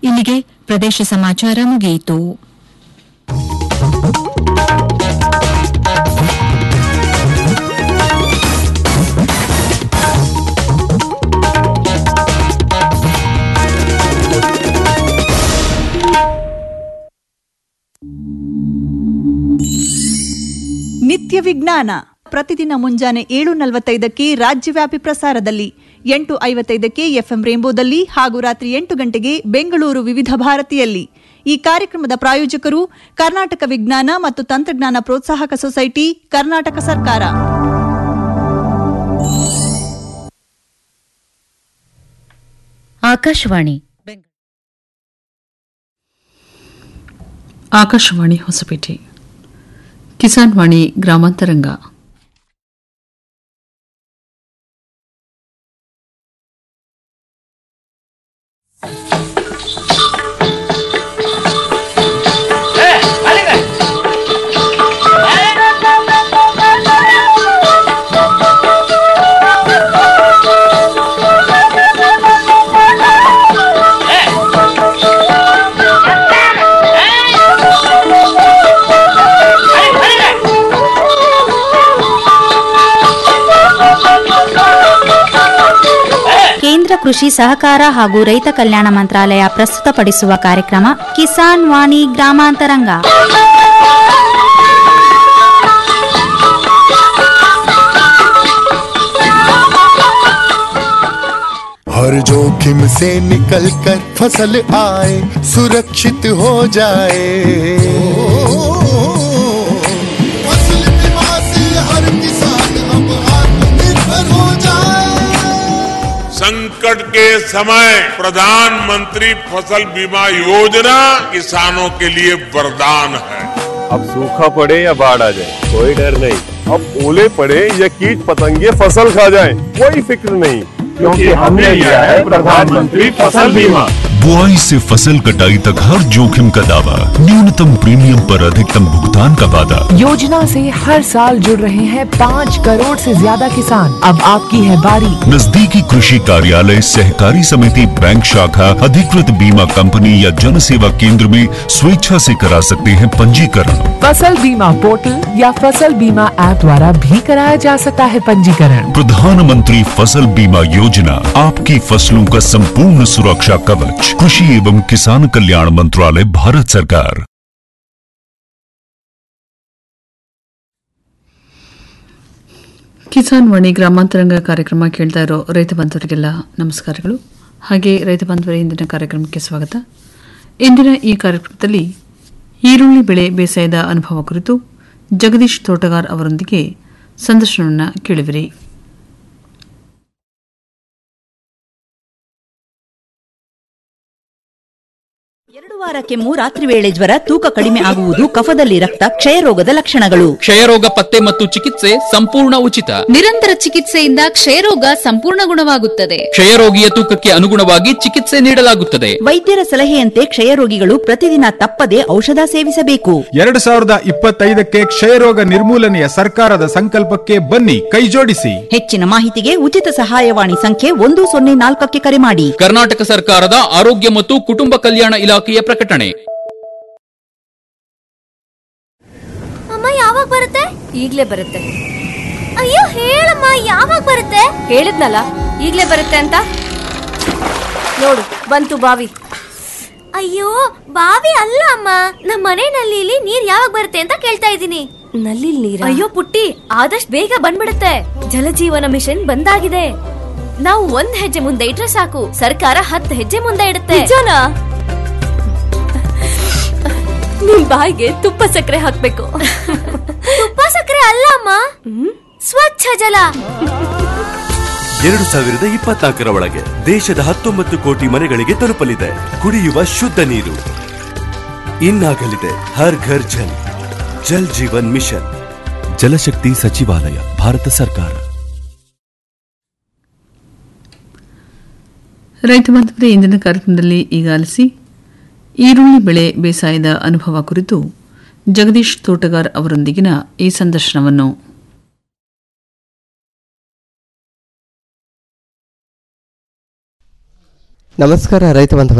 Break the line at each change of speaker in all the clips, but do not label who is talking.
ಇಲ್ಲಿಗೆ ಪ್ರದೇಶ ಸಮಾಚಾರ ಮುಗಿಯಿತು
ನಿತ್ಯ ವಿಜ್ಞಾನ ಪ್ರತಿದಿನ ಮುಂಜಾನೆ ಏಳು ನಲವತ್ತೈದಕ್ಕೆ ರಾಜ್ಯವ್ಯಾಪಿ ಪ್ರಸಾರದಲ್ಲಿ ಎಂಟು ಐವತ್ತೈದಕ್ಕೆ ಎಫ್ಎಂ ರೇಂಬೋದಲ್ಲಿ ಹಾಗೂ ರಾತ್ರಿ ಎಂಟು ಗಂಟೆಗೆ ಬೆಂಗಳೂರು ವಿವಿಧ ಭಾರತಿಯಲ್ಲಿ ಈ ಕಾರ್ಯಕ್ರಮದ ಪ್ರಾಯೋಜಕರು ಕರ್ನಾಟಕ ವಿಜ್ಞಾನ ಮತ್ತು ತಂತ್ರಜ್ಞಾನ ಪ್ರೋತ್ಸಾಹಕ ಸೊಸೈಟಿ ಕರ್ನಾಟಕ ಸರ್ಕಾರ
ಆಕಾಶವಾಣಿ
ಆಕಾಶವಾಣಿ ಹೊಸಪೇಟೆ ಕಿಸಾನ್ ವಾಣಿ ಗ್ರಾಮಾಂತರಂಗ
ಕೇಂದ್ರ ಕೃಷಿ ಸಹಕಾರ ಹಾಗೂ ರೈತ ಕಲ್ಯಾಣ ಮಂತ್ರಾಲಯ ಪ್ರಸ್ತುತಪಡಿಸುವ ಕಾರ್ಯಕ್ರಮ ಕಿಸಾನ್ ವಾಣಿ ಗ್ರಾಮಾಂತರಂಗ
हर जोखिम से निकल कर फसल आए सुरक्षित हो जाए फसल बीमा से हर किसान अब आत्मनिर्भर हो जाए
संकट के समय प्रधानमंत्री फसल बीमा योजना किसानों के लिए वरदान है
अब सूखा पड़े या बाढ़ आ जाए कोई डर नहीं अब ओले पड़े या कीट पतंगे फसल खा जाए कोई फिक्र नहीं क्योंकि हमने लिया है प्रधानमंत्री फसल बीमा
बुआई से फसल कटाई तक हर जोखिम का दावा न्यूनतम प्रीमियम पर अधिकतम भुगतान का वादा
योजना से हर साल जुड़ रहे हैं पाँच करोड़ से ज्यादा किसान अब आपकी है बारी
नजदीकी कृषि कार्यालय सहकारी समिति बैंक शाखा अधिकृत बीमा कंपनी या जन सेवा केंद्र में स्वेच्छा से करा सकते हैं पंजीकरण
फसल बीमा पोर्टल या फसल बीमा ऐप द्वारा भी कराया जा सकता है पंजीकरण
प्रधानमंत्री फसल बीमा योजना आपकी फसलों का संपूर्ण सुरक्षा कवच कृषि एवं किसान कल्याण मंत्रालय भारत सरकार
ಕಿಸಾನ್ ವಾಣಿ ಗ್ರಾಮಾಂತರಂಗ ಕಾರ್ಯಕ್ರಮ ಕೇಳ್ತಾ ಇರೋ ರೈತ ಬಾಂಧವರಿಗೆಲ್ಲ ನಮಸ್ಕಾರಗಳು ಹಾಗೆ ರೈತ ಬಾಂಧವರ ಇಂದಿನ ಕಾರ್ಯಕ್ರಮಕ್ಕೆ ಸ್ವಾಗತ ಇಂದಿನ ಈ ಕಾರ್ಯಕ್ರಮದಲ್ಲಿ ಈರುಳ್ಳಿ ಬೆಳೆ ಬೇಸಾಯದ ಅನುಭವ ಕುರಿತು ಜಗದೀಶ್ ತೋಟಗಾರ್ ಅವರೊಂದಿಗೆ ಸಂದರ್ಶನವನ್ನು ಕೇಳುವಿರಿ
ಎರಡು ವಾರ ಕೆಮ್ಮು ರಾತ್ರಿ ವೇಳೆ ಜ್ವರ ತೂಕ ಕಡಿಮೆ ಆಗುವುದು ಕಫದಲ್ಲಿ ರಕ್ತ ಕ್ಷಯರೋಗದ ಲಕ್ಷಣಗಳು
ಕ್ಷಯರೋಗ ಪತ್ತೆ ಮತ್ತು ಚಿಕಿತ್ಸೆ ಸಂಪೂರ್ಣ ಉಚಿತ
ನಿರಂತರ ಚಿಕಿತ್ಸೆಯಿಂದ ಕ್ಷಯರೋಗ ಸಂಪೂರ್ಣ ಗುಣವಾಗುತ್ತದೆ
ಕ್ಷಯರೋಗಿಯ ತೂಕಕ್ಕೆ ಅನುಗುಣವಾಗಿ ಚಿಕಿತ್ಸೆ ನೀಡಲಾಗುತ್ತದೆ
ವೈದ್ಯರ ಸಲಹೆಯಂತೆ ಕ್ಷಯರೋಗಿಗಳು ಪ್ರತಿದಿನ ತಪ್ಪದೆ ಔಷಧ ಸೇವಿಸಬೇಕು
ಎರಡು ಸಾವಿರದ ಇಪ್ಪತ್ತೈದಕ್ಕೆ ಕ್ಷಯರೋಗ ನಿರ್ಮೂಲನೆಯ ಸರ್ಕಾರದ ಸಂಕಲ್ಪಕ್ಕೆ ಬನ್ನಿ ಕೈಜೋಡಿಸಿ
ಹೆಚ್ಚಿನ ಮಾಹಿತಿಗೆ ಉಚಿತ ಸಹಾಯವಾಣಿ ಸಂಖ್ಯೆ ಒಂದು ಸೊನ್ನೆ ನಾಲ್ಕಕ್ಕೆ ಕರೆ ಮಾಡಿ
ಕರ್ನಾಟಕ ಸರ್ಕಾರದ ಆರೋಗ್ಯ ಮತ್ತು ಕುಟುಂಬ ಕಲ್ಯಾಣ ಇಲಾಖೆಯ ಪ್ರಕಟಣೆ
ಅಮ್ಮ ಯಾವಾಗ ಬರುತ್ತೆ ಈಗ್ಲೇ ಬರುತ್ತೆ ಅಯ್ಯೋ ಹೇಳಮ್ಮ ಯಾವಾಗ ಬರುತ್ತೆ ಹೇಳಿದ್ನಲ್ಲ ಈಗ್ಲೇ ಬರುತ್ತೆ ಅಂತ ನೋಡು ಬಂತು ಬಾವಿ ಅಯ್ಯೋ ಬಾವಿ ಅಲ್ಲ ಅಮ್ಮ ನಮ್ಮ ಮನೆ ನಲ್ಲಿಲಿ ನೀರ್ ಯಾವಾಗ ಬರುತ್ತೆ ಅಂತ ಕೇಳ್ತಾ ಇದ್ದೀನಿ ನಲ್ಲಿ ನೀರ ಅಯ್ಯೋ ಪುಟ್ಟಿ ಆದಷ್ಟು ಬೇಗ ಬಂದ್ಬಿಡುತ್ತೆ ಜಲಜೀವನ ಮಿಷನ್ ಬಂದಾಗಿದೆ ನಾವು ಒಂದ್ ಹೆಜ್ಜೆ ಮುಂದೆ ಇಟ್ರೆ ಸಾಕು ಸರ್ಕಾರ ಹತ್ತು ಹೆಜ್ಜೆ ಮುಂದೆ ಇಡುತ್ತೆ ನಿಮ್ ಬಾಯಿಗೆ ತುಪ್ಪ ಸಕ್ಕರೆ ಹಾಕ್ಬೇಕು ತುಪ್ಪ ಸಕ್ಕರೆ ಅಲ್ಲ ಅಮ್ಮ ಸ್ವಚ್ಛ ಜಲ
ಎರಡು ಸಾವಿರದ ಇಪ್ಪತ್ನಾಲ್ಕರ ಒಳಗೆ ದೇಶದ ಹತ್ತೊಂಬತ್ತು ಕೋಟಿ ಮನೆಗಳಿಗೆ ತಲುಪಲಿದೆ ಕುಡಿಯುವ ಶುದ್ಧ ನೀರು ಇನ್ನಾಗಲಿದೆ ಹರ್ ಘರ್ ಜಲ್ ಜಲ್ ಜೀವನ್ ಮಿಷನ್ ಜಲಶಕ್ತಿ ಸಚಿವಾಲಯ ಭಾರತ ಸರ್ಕಾರ
ರೈತ ಬಾಂಧವರೇ ಇಂದಿನ ಕಾರ್ಯಕ್ರಮದಲ್ಲಿ ಈಗ ಆಲಿಸಿ ಈರುಳ್ಳಿ ಬೆಳೆ ಬೇಸಾಯದ ಅನುಭವ ಕುರಿತು ಜಗದೀಶ್ ತೋಟಗಾರ್ ಅವರೊಂದಿಗಿನ ಈ ಸಂದರ್ಶನವನ್ನು
ನಮಸ್ಕಾರ ರೈತ ಬಾಂಧವರೇ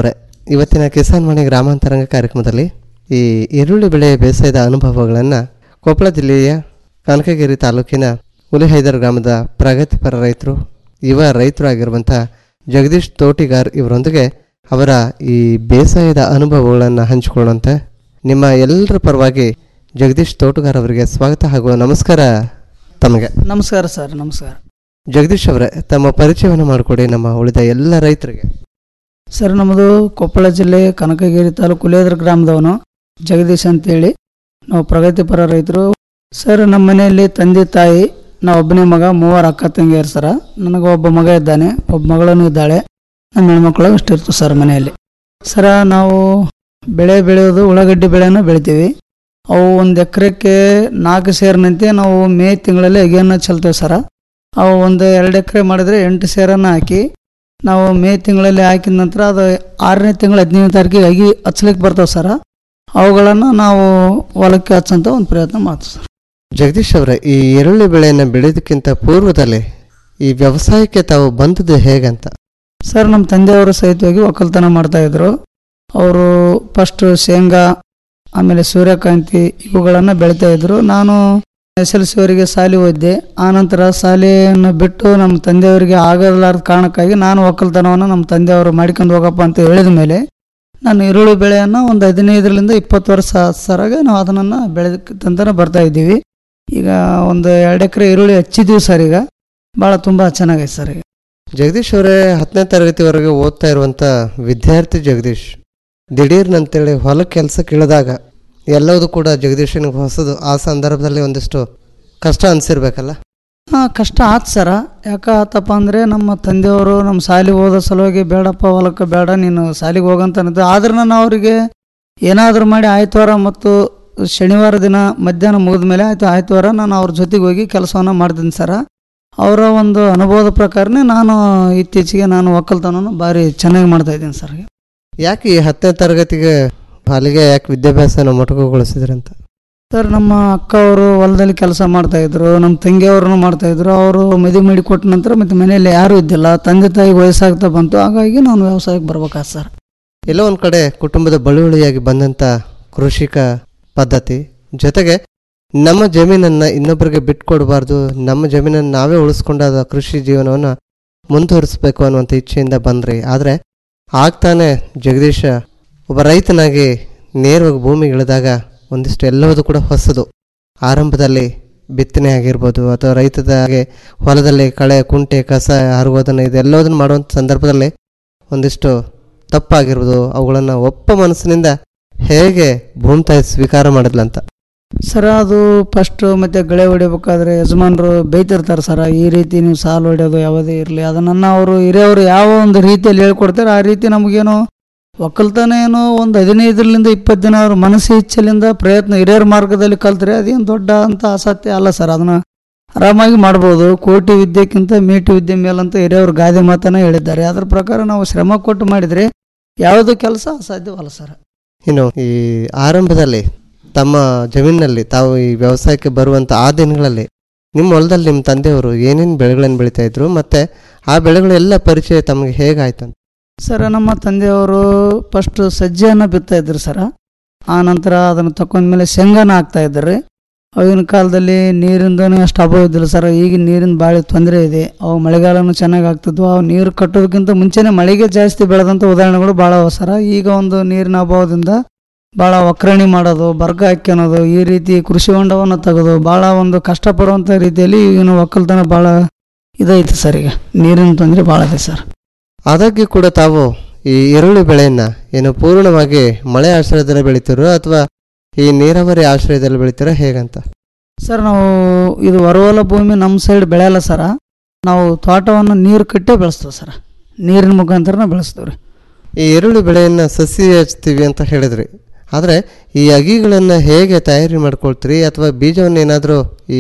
ಇವತ್ತಿನ ಕಿಸಾನ್ ವಾಣಿ ಗ್ರಾಮಾಂತರಂಗ ಕಾರ್ಯಕ್ರಮದಲ್ಲಿ ಈ ಈರುಳ್ಳಿ ಬೆಳೆ ಬೇಸಾಯದ ಅನುಭವಗಳನ್ನು ಕೊಪ್ಪಳ ಜಿಲ್ಲೆಯ ಕನಕಗಿರಿ ತಾಲೂಕಿನ ಹುಲಿಹೈದರ್ ಗ್ರಾಮದ ಪ್ರಗತಿಪರ ರೈತರು ಯುವ ರೈತರು ಆಗಿರುವಂಥ ಜಗದೀಶ್ ತೋಟಿಗಾರ್ ಇವರೊಂದಿಗೆ ಅವರ ಈ ಬೇಸಾಯದ ಅನುಭವಗಳನ್ನು ಹಂಚಿಕೊಳ್ಳುವಂತೆ ನಿಮ್ಮ ಎಲ್ಲರ ಪರವಾಗಿ ಜಗದೀಶ್ ತೋಟಗಾರ್ ಅವರಿಗೆ ಸ್ವಾಗತ ಹಾಗೂ ನಮಸ್ಕಾರ ತಮಗೆ
ನಮಸ್ಕಾರ ಸರ್ ನಮಸ್ಕಾರ
ಜಗದೀಶ್ ಅವರೇ ತಮ್ಮ ಪರಿಚಯವನ್ನು ಮಾಡಿಕೊಡಿ ನಮ್ಮ ಉಳಿದ ಎಲ್ಲ ರೈತರಿಗೆ
ಸರ್ ನಮ್ಮದು ಕೊಪ್ಪಳ ಜಿಲ್ಲೆ ಕನಕಗಿರಿ ತಾಲೂಕು ಕುಲೇದ್ರ ಗ್ರಾಮದವನು ಜಗದೀಶ್ ಅಂತೇಳಿ ನಾವು ಪ್ರಗತಿಪರ ರೈತರು ಸರ್ ನಮ್ಮ ಮನೆಯಲ್ಲಿ ತಂದೆ ತಾಯಿ ನಾವು ಒಬ್ಬನೇ ಮಗ ಮೂವರು ಅಕ್ಕ ತಂಗಿಯರು ಸರ ನನಗೆ ಒಬ್ಬ ಮಗ ಇದ್ದಾನೆ ಒಬ್ಬ ಮಗಳನ್ನು ಇದ್ದಾಳೆ ನಮ್ಮ ಹೆಣ್ಮಕ್ಳು ಇಷ್ಟಿರ್ತು ಸರ್ ಮನೆಯಲ್ಲಿ ಸರ ನಾವು ಬೆಳೆ ಬೆಳೆಯೋದು ಉಳ್ಳಾಗಡ್ಡಿ ಬೆಳೆನ ಬೆಳಿತೀವಿ ಅವು ಒಂದು ಎಕರೆಕ್ಕೆ ನಾಲ್ಕು ಸೇರಿನಂತೆ ನಾವು ಮೇ ತಿಂಗಳಲ್ಲಿ ಅಗಿಯನ್ನು ಚೆಲ್ತೇವೆ ಸರ ಅವು ಒಂದು ಎರಡು ಎಕರೆ ಮಾಡಿದರೆ ಎಂಟು ಸೇರನ್ನು ಹಾಕಿ ನಾವು ಮೇ ತಿಂಗಳಲ್ಲಿ ಹಾಕಿದ ನಂತರ ಅದು ಆರನೇ ತಿಂಗಳು ಹದಿನೈದನೇ ತಾರೀಕಿಗೆ ಅಗಿ ಹಚ್ಲಿಕ್ಕೆ ಬರ್ತಾವೆ ಸರ ಅವುಗಳನ್ನು ನಾವು ಹೊಲಕ್ಕೆ ಹಚ್ಚಂತ ಒಂದು ಪ್ರಯತ್ನ ಮಾಡ್ತೀವಿ ಸರ್
ಜಗದೀಶ್ ಅವರೇ ಈ ಈರುಳ್ಳಿ ಬೆಳೆಯನ್ನು ಬೆಳೆಯೋದಕ್ಕಿಂತ ಪೂರ್ವದಲ್ಲಿ ಈ ವ್ಯವಸಾಯಕ್ಕೆ ತಾವು ಬಂದದ್ದು ಹೇಗಂತ
ಸರ್ ನಮ್ಮ ತಂದೆಯವರು ಸಹಿತವಾಗಿ ಒಕ್ಕಲ್ತನ ಮಾಡ್ತಾಯಿದ್ರು ಅವರು ಫಸ್ಟು ಶೇಂಗಾ ಆಮೇಲೆ ಸೂರ್ಯಕಾಂತಿ ಇವುಗಳನ್ನು ಬೆಳಿತಾ ಇದ್ರು ನಾನು ಎಸ್ ಎಲ್ ಸಿ ಅವರಿಗೆ ಶಾಲೆ ಓದಿದೆ ಆನಂತರ ಶಾಲೆಯನ್ನು ಬಿಟ್ಟು ನಮ್ಮ ತಂದೆಯವರಿಗೆ ಆಗಲಾರದ ಕಾರಣಕ್ಕಾಗಿ ನಾನು ಒಕ್ಕಲ್ತನವನ್ನು ನಮ್ಮ ತಂದೆಯವರು ಮಾಡ್ಕೊಂಡು ಹೋಗಪ್ಪ ಅಂತ ಹೇಳಿದ ಮೇಲೆ ನಾನು ಈರುಳ್ಳಿ ಬೆಳೆಯನ್ನು ಒಂದು ಹದಿನೈದರಿಂದ ಇಪ್ಪತ್ತು ವರ್ಷ ಸರಾಗ ನಾವು ಅದನ್ನು ಬೆಳೆದಕ್ಕಂತ ಬರ್ತಾ ಇದ್ದೀವಿ ಈಗ ಒಂದು ಎರಡು ಎಕರೆ ಈರುಳ್ಳಿ ಹಚ್ಚಿದ್ದೀವಿ ಸರ್ ಈಗ ಭಾಳ ತುಂಬ ಚೆನ್ನಾಗೈತೆ ಸರ್ ಈಗ
ಜಗದೀಶ್ ಅವರೇ ಹತ್ತನೇ ತರಗತಿವರೆಗೆ ಓದ್ತಾ ಇರುವಂಥ ವಿದ್ಯಾರ್ಥಿ ಜಗದೀಶ್ ದಿಢೀರ್ನಂತೇಳಿ ಹೊಲ ಕೆಲಸಕ್ಕೆ ಇಳಿದಾಗ ಎಲ್ಲವೂ ಕೂಡ ಜಗದೀಶನಿಗೆ ಹೊಸದು ಆ ಸಂದರ್ಭದಲ್ಲಿ ಒಂದಿಷ್ಟು ಕಷ್ಟ ಅನಿಸಿರ್ಬೇಕಲ್ಲ
ಹಾಂ ಕಷ್ಟ ಆತು ಸರ ಯಾಕೆ ಆತಪ್ಪ ಅಂದರೆ ನಮ್ಮ ತಂದೆಯವರು ನಮ್ಮ ಶಾಲೆಗೆ ಓದೋ ಸಲುವಾಗಿ ಬೇಡಪ್ಪ ಹೊಲಕ್ಕೆ ಬೇಡ ನೀನು ಶಾಲೆಗೆ ಹೋಗಂತ ಅನ್ನಿದ್ದು ಆದ್ರೆ ನಾನು ಅವರಿಗೆ ಏನಾದರೂ ಮಾಡಿ ಆಯ್ತವಾರ ಮತ್ತು ಶನಿವಾರ ದಿನ ಮಧ್ಯಾಹ್ನ ಮುಗಿದ ಮೇಲೆ ಆಯಿತು ಆಯ್ತವಾರ ನಾನು ಅವ್ರ ಜೊತೆಗೆ ಹೋಗಿ ಕೆಲಸವನ್ನು ಮಾಡ್ತೀನಿ ಸರ ಅವರ ಒಂದು ಅನುಭವದ ಪ್ರಕಾರನೇ ನಾನು ಇತ್ತೀಚೆಗೆ ನಾನು ಒಕ್ಕಲ್ತನವನ್ನು ಭಾರಿ ಚೆನ್ನಾಗಿ ಮಾಡ್ತಾ ಇದ್ದೀನಿ ಸರ್
ಯಾಕೆ ಈ ಹತ್ತನೇ ತರಗತಿಗೆ ಅಲ್ಲಿಗೆ ಯಾಕೆ ವಿದ್ಯಾಭ್ಯಾಸನ ಮೊಟಕುಗೊಳಿಸಿದ್ರಂತ
ಸರ್ ನಮ್ಮ ಅಕ್ಕ ಅವರು ಹೊಲದಲ್ಲಿ ಕೆಲಸ ಮಾಡ್ತಾ ಇದ್ರು ನಮ್ಮ ತಂಗಿಯವ್ರನ್ನು ಮಾಡ್ತಾ ಇದ್ರು ಅವರು ಮದುವೆ ಮಾಡಿ ಕೊಟ್ಟ ನಂತರ ಮತ್ತೆ ಮನೆಯಲ್ಲಿ ಯಾರೂ ಇದ್ದಿಲ್ಲ ತಂದೆ ತಾಯಿಗೆ ವಯಸ್ಸಾಗ್ತಾ ಬಂತು ಹಾಗಾಗಿ ನಾನು ವ್ಯವಸಾಯಕ್ಕೆ ಬರ್ಬೇಕಾದ ಸರ್
ಎಲ್ಲೋ ಒಂದು ಕಡೆ ಕುಟುಂಬದ ಬಳುವಳಿಯಾಗಿ ಬಂದಂಥ ಕೃಷಿಕ ಪದ್ಧತಿ ಜೊತೆಗೆ ನಮ್ಮ ಜಮೀನನ್ನು ಇನ್ನೊಬ್ಬರಿಗೆ ಬಿಟ್ಕೊಡ್ಬಾರ್ದು ನಮ್ಮ ಜಮೀನನ್ನು ನಾವೇ ಉಳಿಸ್ಕೊಂಡಾದ ಕೃಷಿ ಜೀವನವನ್ನು ಮುಂದುವರಿಸಬೇಕು ಅನ್ನುವಂಥ ಇಚ್ಛೆಯಿಂದ ಬಂದ್ರಿ ಆದರೆ ಆಗ್ತಾನೆ ಜಗದೀಶ ಒಬ್ಬ ರೈತನಾಗಿ ನೇರವಾಗಿ ಭೂಮಿಗೆ ಇಳಿದಾಗ ಒಂದಿಷ್ಟು ಎಲ್ಲವೂ ಕೂಡ ಹೊಸದು ಆರಂಭದಲ್ಲಿ ಬಿತ್ತನೆ ಆಗಿರ್ಬೋದು ಅಥವಾ ರೈತದಾಗೆ ಹೊಲದಲ್ಲಿ ಕಳೆ ಕುಂಟೆ ಕಸ ಹರಗೋದನ್ನು ಇದೆಲ್ಲದನ್ನು ಮಾಡುವಂಥ ಸಂದರ್ಭದಲ್ಲಿ ಒಂದಿಷ್ಟು ತಪ್ಪಾಗಿರ್ಬೋದು ಅವುಗಳನ್ನು ಒಪ್ಪ ಮನಸ್ಸಿನಿಂದ ಹೇಗೆ ಭೂಮಿ ತಾಯಿ ಸ್ವೀಕಾರ ಮಾಡಿದ್ಲಂತ
ಸರ ಅದು ಫಸ್ಟ್ ಮತ್ತೆ ಗಳೆ ಹೊಡಿಬೇಕಾದ್ರೆ ಯಜಮಾನರು ಬೈತಿರ್ತಾರೆ ಸರ ಈ ರೀತಿ ನೀವು ಸಾಲು ಹೊಡೆಯೋದು ಯಾವುದೇ ಇರಲಿ ಅದನ್ನು ಅವರು ಹಿರಿಯವರು ಯಾವ ಒಂದು ರೀತಿಯಲ್ಲಿ ಹೇಳ್ಕೊಡ್ತಾರೆ ಆ ರೀತಿ ನಮಗೇನು ಒಕ್ಕಲ್ತನ ಏನೋ ಒಂದು ಹದಿನೈದರಿಂದ ಇಪ್ಪತ್ತು ದಿನ ಅವ್ರ ಮನಸ್ಸು ಇಚ್ಛೆಲಿಂದ ಪ್ರಯತ್ನ ಹಿರಿಯರ ಮಾರ್ಗದಲ್ಲಿ ಕಲ್ತ್ರೆ ಅದೇನು ದೊಡ್ಡ ಅಂತ ಅಸತ್ಯ ಅಲ್ಲ ಸರ್ ಅದನ್ನು ಆರಾಮಾಗಿ ಮಾಡ್ಬೋದು ಕೋಟಿ ವಿದ್ಯೆಕ್ಕಿಂತ ಮೇಟಿ ವಿದ್ಯೆ ಮೇಲಂತ ಹಿರಿಯವರು ಗಾದೆ ಮಾತನ್ನ ಹೇಳಿದ್ದಾರೆ ಅದ್ರ ಪ್ರಕಾರ ನಾವು ಶ್ರಮ ಕೊಟ್ಟು ಮಾಡಿದರೆ ಯಾವುದೇ ಕೆಲಸ ಅಸಾಧ್ಯವಲ್ಲ ಸರ್
ಇನ್ನು ಈ ಆರಂಭದಲ್ಲಿ ತಮ್ಮ ಜಮೀನಿನಲ್ಲಿ ತಾವು ಈ ವ್ಯವಸಾಯಕ್ಕೆ ಬರುವಂಥ ಆ ದಿನಗಳಲ್ಲಿ ನಿಮ್ಮ ಹೊಲದಲ್ಲಿ ನಿಮ್ಮ ತಂದೆಯವರು ಏನೇನು ಬೆಳೆಗಳನ್ನು ಬೆಳೀತಾ ಇದ್ರು ಮತ್ತು ಆ ಬೆಳೆಗಳೆಲ್ಲ ಪರಿಚಯ ತಮಗೆ ಹೇಗಾಯ್ತು ಅಂತ
ಸರ್ ನಮ್ಮ ತಂದೆಯವರು ಫಸ್ಟ್ ಸಜ್ಜೆಯನ್ನು ಬಿತ್ತಾ ಇದ್ರು ಸರ ಆ ನಂತರ ಅದನ್ನು ತಕೊಂಡ್ಮೇಲೆ ಶೇಂಗಾನ ಹಾಕ್ತಾ ಇದ್ದಾರೆ ಅವಾಗಿನ ಕಾಲದಲ್ಲಿ ನೀರಿಂದನೂ ಅಷ್ಟು ಅಭಾವ ಇದ್ದಿಲ್ಲ ಸರ್ ಈಗಿನ ನೀರಿನ ಭಾಳ ತೊಂದರೆ ಇದೆ ಅವು ಮಳೆಗಾಲನೂ ಚೆನ್ನಾಗಿ ಆಗ್ತಿದ್ವು ಅವು ನೀರು ಕಟ್ಟೋದಕ್ಕಿಂತ ಮುಂಚೆನೇ ಮಳೆಗೆ ಜಾಸ್ತಿ ಬೆಳೆದಂಥ ಉದಾಹರಣೆಗಳು ಭಾಳ ಅವ ಸರ ಈಗ ಒಂದು ನೀರಿನ ಅಭಾವದಿಂದ ಭಾಳ ಒಕ್ಕರಣೆ ಮಾಡೋದು ಬರ್ಗ ಹಾಕ್ಯನೋದು ಈ ರೀತಿ ಕೃಷಿ ಹೊಂಡವನ್ನು ತೆಗೆದು ಭಾಳ ಒಂದು ಕಷ್ಟಪಡುವಂಥ ರೀತಿಯಲ್ಲಿ ಈಗಿನ ಒಕ್ಕಲ್ತನ ಭಾಳ ಇದೈತೆ ಸರ್ ಈಗ ನೀರಿನ ತೊಂದರೆ ಭಾಳ ಇದೆ ಸರ್
ಆದಾಗ್ಯೂ ಕೂಡ ತಾವು ಈ ಈರುಳ್ಳಿ ಬೆಳೆಯನ್ನು ಏನು ಪೂರ್ಣವಾಗಿ ಮಳೆ ಆಶ್ರಯದಲ್ಲಿ ಬೆಳಿತೀರೋ ಅಥವಾ ಈ ನೀರಾವರಿ ಆಶ್ರಯದಲ್ಲಿ ಬೆಳಿತೀರೋ ಹೇಗಂತ
ಸರ್ ನಾವು ಇದು ಹೊರವಲ ಭೂಮಿ ನಮ್ಮ ಸೈಡ್ ಬೆಳೆಯಲ್ಲ ಸರ ನಾವು ತೋಟವನ್ನು ನೀರು ಕಟ್ಟೇ ಬೆಳೆಸ್ತೇವೆ ಸರ ನೀರಿನ ಮುಖಾಂತರನೇ ಬೆಳೆಸ್ತೇವೆ ರೀ
ಈ ಈರುಳ್ಳಿ ಬೆಳೆಯನ್ನು ಸಸಿ ಹಚ್ತೀವಿ ಅಂತ ಹೇಳಿದ್ರಿ ಆದರೆ ಈ ಅಗಿಗಳನ್ನು ಹೇಗೆ ತಯಾರಿ ಮಾಡ್ಕೊಳ್ತೀರಿ ಅಥವಾ ಬೀಜವನ್ನು ಏನಾದರೂ ಈ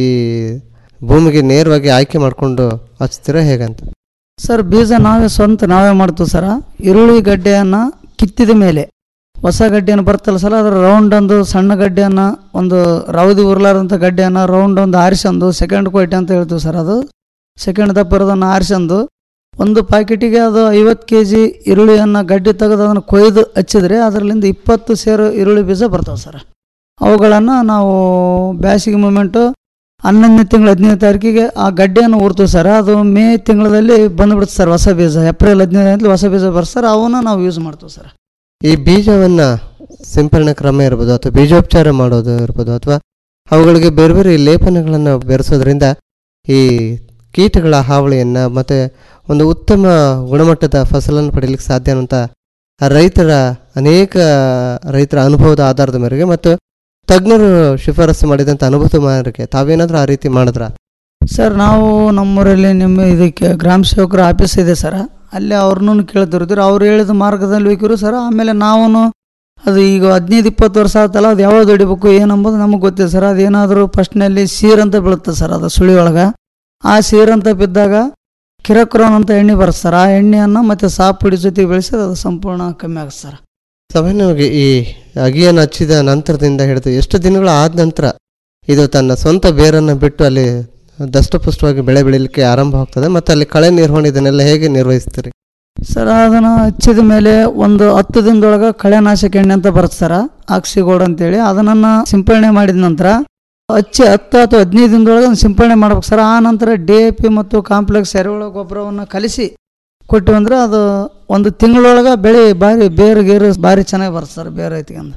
ಭೂಮಿಗೆ ನೇರವಾಗಿ ಆಯ್ಕೆ ಮಾಡಿಕೊಂಡು ಹಚ್ತೀರಾ ಹೇಗಂತ
ಸರ್ ಬೀಜ ನಾವೇ ಸ್ವಂತ ನಾವೇ ಮಾಡ್ತೀವಿ ಸರ ಈರುಳ್ಳಿ ಗಡ್ಡೆಯನ್ನು ಕಿತ್ತಿದ ಮೇಲೆ ಹೊಸ ಗಡ್ಡೆಯನ್ನು ಬರ್ತಲ್ಲ ಸರ್ ಅದರ ರೌಂಡ್ ಒಂದು ಸಣ್ಣ ಗಡ್ಡೆಯನ್ನು ಒಂದು ರೌದಿ ಉರ್ಲಾರಂಥ ಗಡ್ಡೆಯನ್ನು ರೌಂಡ್ ಒಂದು ಆರಿಸಂದು ಸೆಕೆಂಡ್ ಕೊಯ್ಟೆ ಅಂತ ಹೇಳ್ತೀವಿ ಸರ್ ಅದು ಸೆಕೆಂಡ್ ದಪ್ಪ ಇರೋದನ್ನು ಆರಿಸಂದು ಒಂದು ಪ್ಯಾಕೆಟಿಗೆ ಅದು ಐವತ್ತು ಕೆ ಜಿ ಈರುಳ್ಳಿಯನ್ನು ಗಡ್ಡೆ ತೆಗೆದು ಅದನ್ನು ಕೊಯ್ದು ಹಚ್ಚಿದ್ರೆ ಅದರಲ್ಲಿಂದ ಇಪ್ಪತ್ತು ಸೇರು ಈರುಳ್ಳಿ ಬೀಜ ಬರ್ತಾವೆ ಸರ್ ಅವುಗಳನ್ನು ನಾವು ಬೇಸಿಗೆ ಮೂಮೆಂಟು ಹನ್ನೊಂದನೇ ತಿಂಗಳು ಹದಿನೈದು ತಾರೀಕಿಗೆ ಆ ಗಡ್ಡೆಯನ್ನು ಊರ್ತೀವಿ ಸರ್ ಅದು ಮೇ ತಿಂಗಳಲ್ಲಿ ಬಂದ್ಬಿಡುತ್ತೆ ಸರ್ ಹೊಸ ಬೀಜ ಏಪ್ರಿಲ್ ಹದಿನೈದರಲ್ಲಿ ಹೊಸ ಬೀಜ ಬರ್ತಾರೆ ಅವನ್ನ ನಾವು ಯೂಸ್ ಮಾಡ್ತೀವಿ ಸರ್
ಈ ಬೀಜವನ್ನ ಸಿಂಪರಣೆ ಕ್ರಮ ಇರ್ಬೋದು ಅಥವಾ ಬೀಜೋಪಚಾರ ಮಾಡೋದು ಇರ್ಬೋದು ಅಥವಾ ಅವುಗಳಿಗೆ ಬೇರೆ ಬೇರೆ ಲೇಪನಗಳನ್ನು ಬೆರೆಸೋದ್ರಿಂದ ಈ ಕೀಟಗಳ ಹಾವಳಿಯನ್ನು ಮತ್ತು ಒಂದು ಉತ್ತಮ ಗುಣಮಟ್ಟದ ಫಸಲನ್ನು ಪಡೀಲಿಕ್ಕೆ ಸಾಧ್ಯ ಅನ್ನುವಂಥ ರೈತರ ಅನೇಕ ರೈತರ ಅನುಭವದ ಆಧಾರದ ಮೇರೆಗೆ ಮತ್ತು ತಜ್ಞರು ಶಿಫಾರಸು ಮಾಡಿದಂಥ ಅನುಭವದ ಮೇರೆಗೆ ತಾವೇನಾದರೂ ಆ ರೀತಿ ಮಾಡಿದ್ರ
ಸರ್ ನಾವು ನಮ್ಮೂರಲ್ಲಿ ನಿಮ್ಮ ಇದಕ್ಕೆ ಗ್ರಾಮ ಸೇವಕರ ಆಫೀಸ್ ಇದೆ ಸರ್ ಅಲ್ಲಿ ಅವ್ರನ್ನೂ ಕೇಳ್ತಿರ್ತೀವಿ ಅವ್ರು ಹೇಳಿದ ಮಾರ್ಗದಲ್ಲಿ ಹೋಗಿರು ಸರ್ ಆಮೇಲೆ ನಾವು ಅದು ಈಗ ಹದಿನೈದು ಇಪ್ಪತ್ತು ವರ್ಷ ಆತಲ್ಲ ಅದು ಯಾವಾಗ ಹೊಡಿಬೇಕು ಏನಂಬುದು ನಮಗೆ ಗೊತ್ತಿದೆ ಸರ್ ಅದೇನಾದರೂ ಫಸ್ಟ್ನಲ್ಲಿ ಸೀರ್ ಅಂತ ಬೀಳುತ್ತೆ ಸರ್ ಅದು ಸುಳಿ ಒಳಗೆ ಆ ಸೀರ್ ಅಂತ ಬಿದ್ದಾಗ ಕಿರಕ್ರೋನ್ ಅಂತ ಎಣ್ಣೆ ಬರುತ್ತೆ ಸರ್ ಆ ಎಣ್ಣೆಯನ್ನು ಮತ್ತು ಸಾಪ್ ಪುಡಿ ಜೊತೆಗೆ ಬೆಳೆಸಿದ್ರೆ ಅದು ಸಂಪೂರ್ಣ ಕಮ್ಮಿ ಆಗುತ್ತೆ ಸರ್
ಸಾಮಾನ್ಯವಾಗಿ ಈ ಅಗಿಯನ್ನು ಹಚ್ಚಿದ ನಂತರದಿಂದ ಹಿಡಿದು ಎಷ್ಟು ದಿನಗಳು ಆದ ನಂತರ ಇದು ತನ್ನ ಸ್ವಂತ ಬೇರನ್ನು ಬಿಟ್ಟು ಅಲ್ಲಿ ದಷ್ಟಪುಷ್ಟವಾಗಿ ಬೆಳೆ ಬೆಳೀಲಿಕ್ಕೆ ಆರಂಭ ಆಗ್ತದೆ ಮತ್ತು ಅಲ್ಲಿ ಕಳೆ ನಿರ್ವಹಣೆ ಇದನ್ನೆಲ್ಲ ಹೇಗೆ ನಿರ್ವಹಿಸ್ತೀರಿ
ಸರ್ ಅದನ್ನು ಹಚ್ಚಿದ ಮೇಲೆ ಒಂದು ಹತ್ತು ದಿನದೊಳಗೆ ಕಳೆನಾಶಕ ಎಣ್ಣೆ ಅಂತ ಬರುತ್ತೆ ಸರ್ ಆಕ್ಸಿಗೋಡ್ ಅಂತೇಳಿ ಅದನ್ನು ಸಿಂಪರಣೆ ಮಾಡಿದ ನಂತರ ಹಚ್ಚಿ ಹತ್ತು ಅಥವಾ ಹದಿನೈದು ದಿನದೊಳಗೆ ಅದನ್ನ ಸಿಂಪರಣೆ ಮಾಡ್ಬೇಕು ಸರ್ ಆ ನಂತರ ಡಿ ಎ ಪಿ ಮತ್ತು ಕಾಂಪ್ಲೆಕ್ಸ್ ಎರೆಹುಳ ಗೊಬ್ಬರವನ್ನು ಕಲಿಸಿ ಕೊಟ್ಟಿವಿ ಅಂದ್ರೆ ಅದು ಒಂದು ತಿಂಗಳೊಳಗೆ ಬೆಳೆ ಭಾರಿ ಬೇರು ಗೇರು ಭಾರಿ ಚೆನ್ನಾಗಿ ಬರುತ್ತೆ ಸರ್ ಬೇರೆ ಐತಿಗಂದ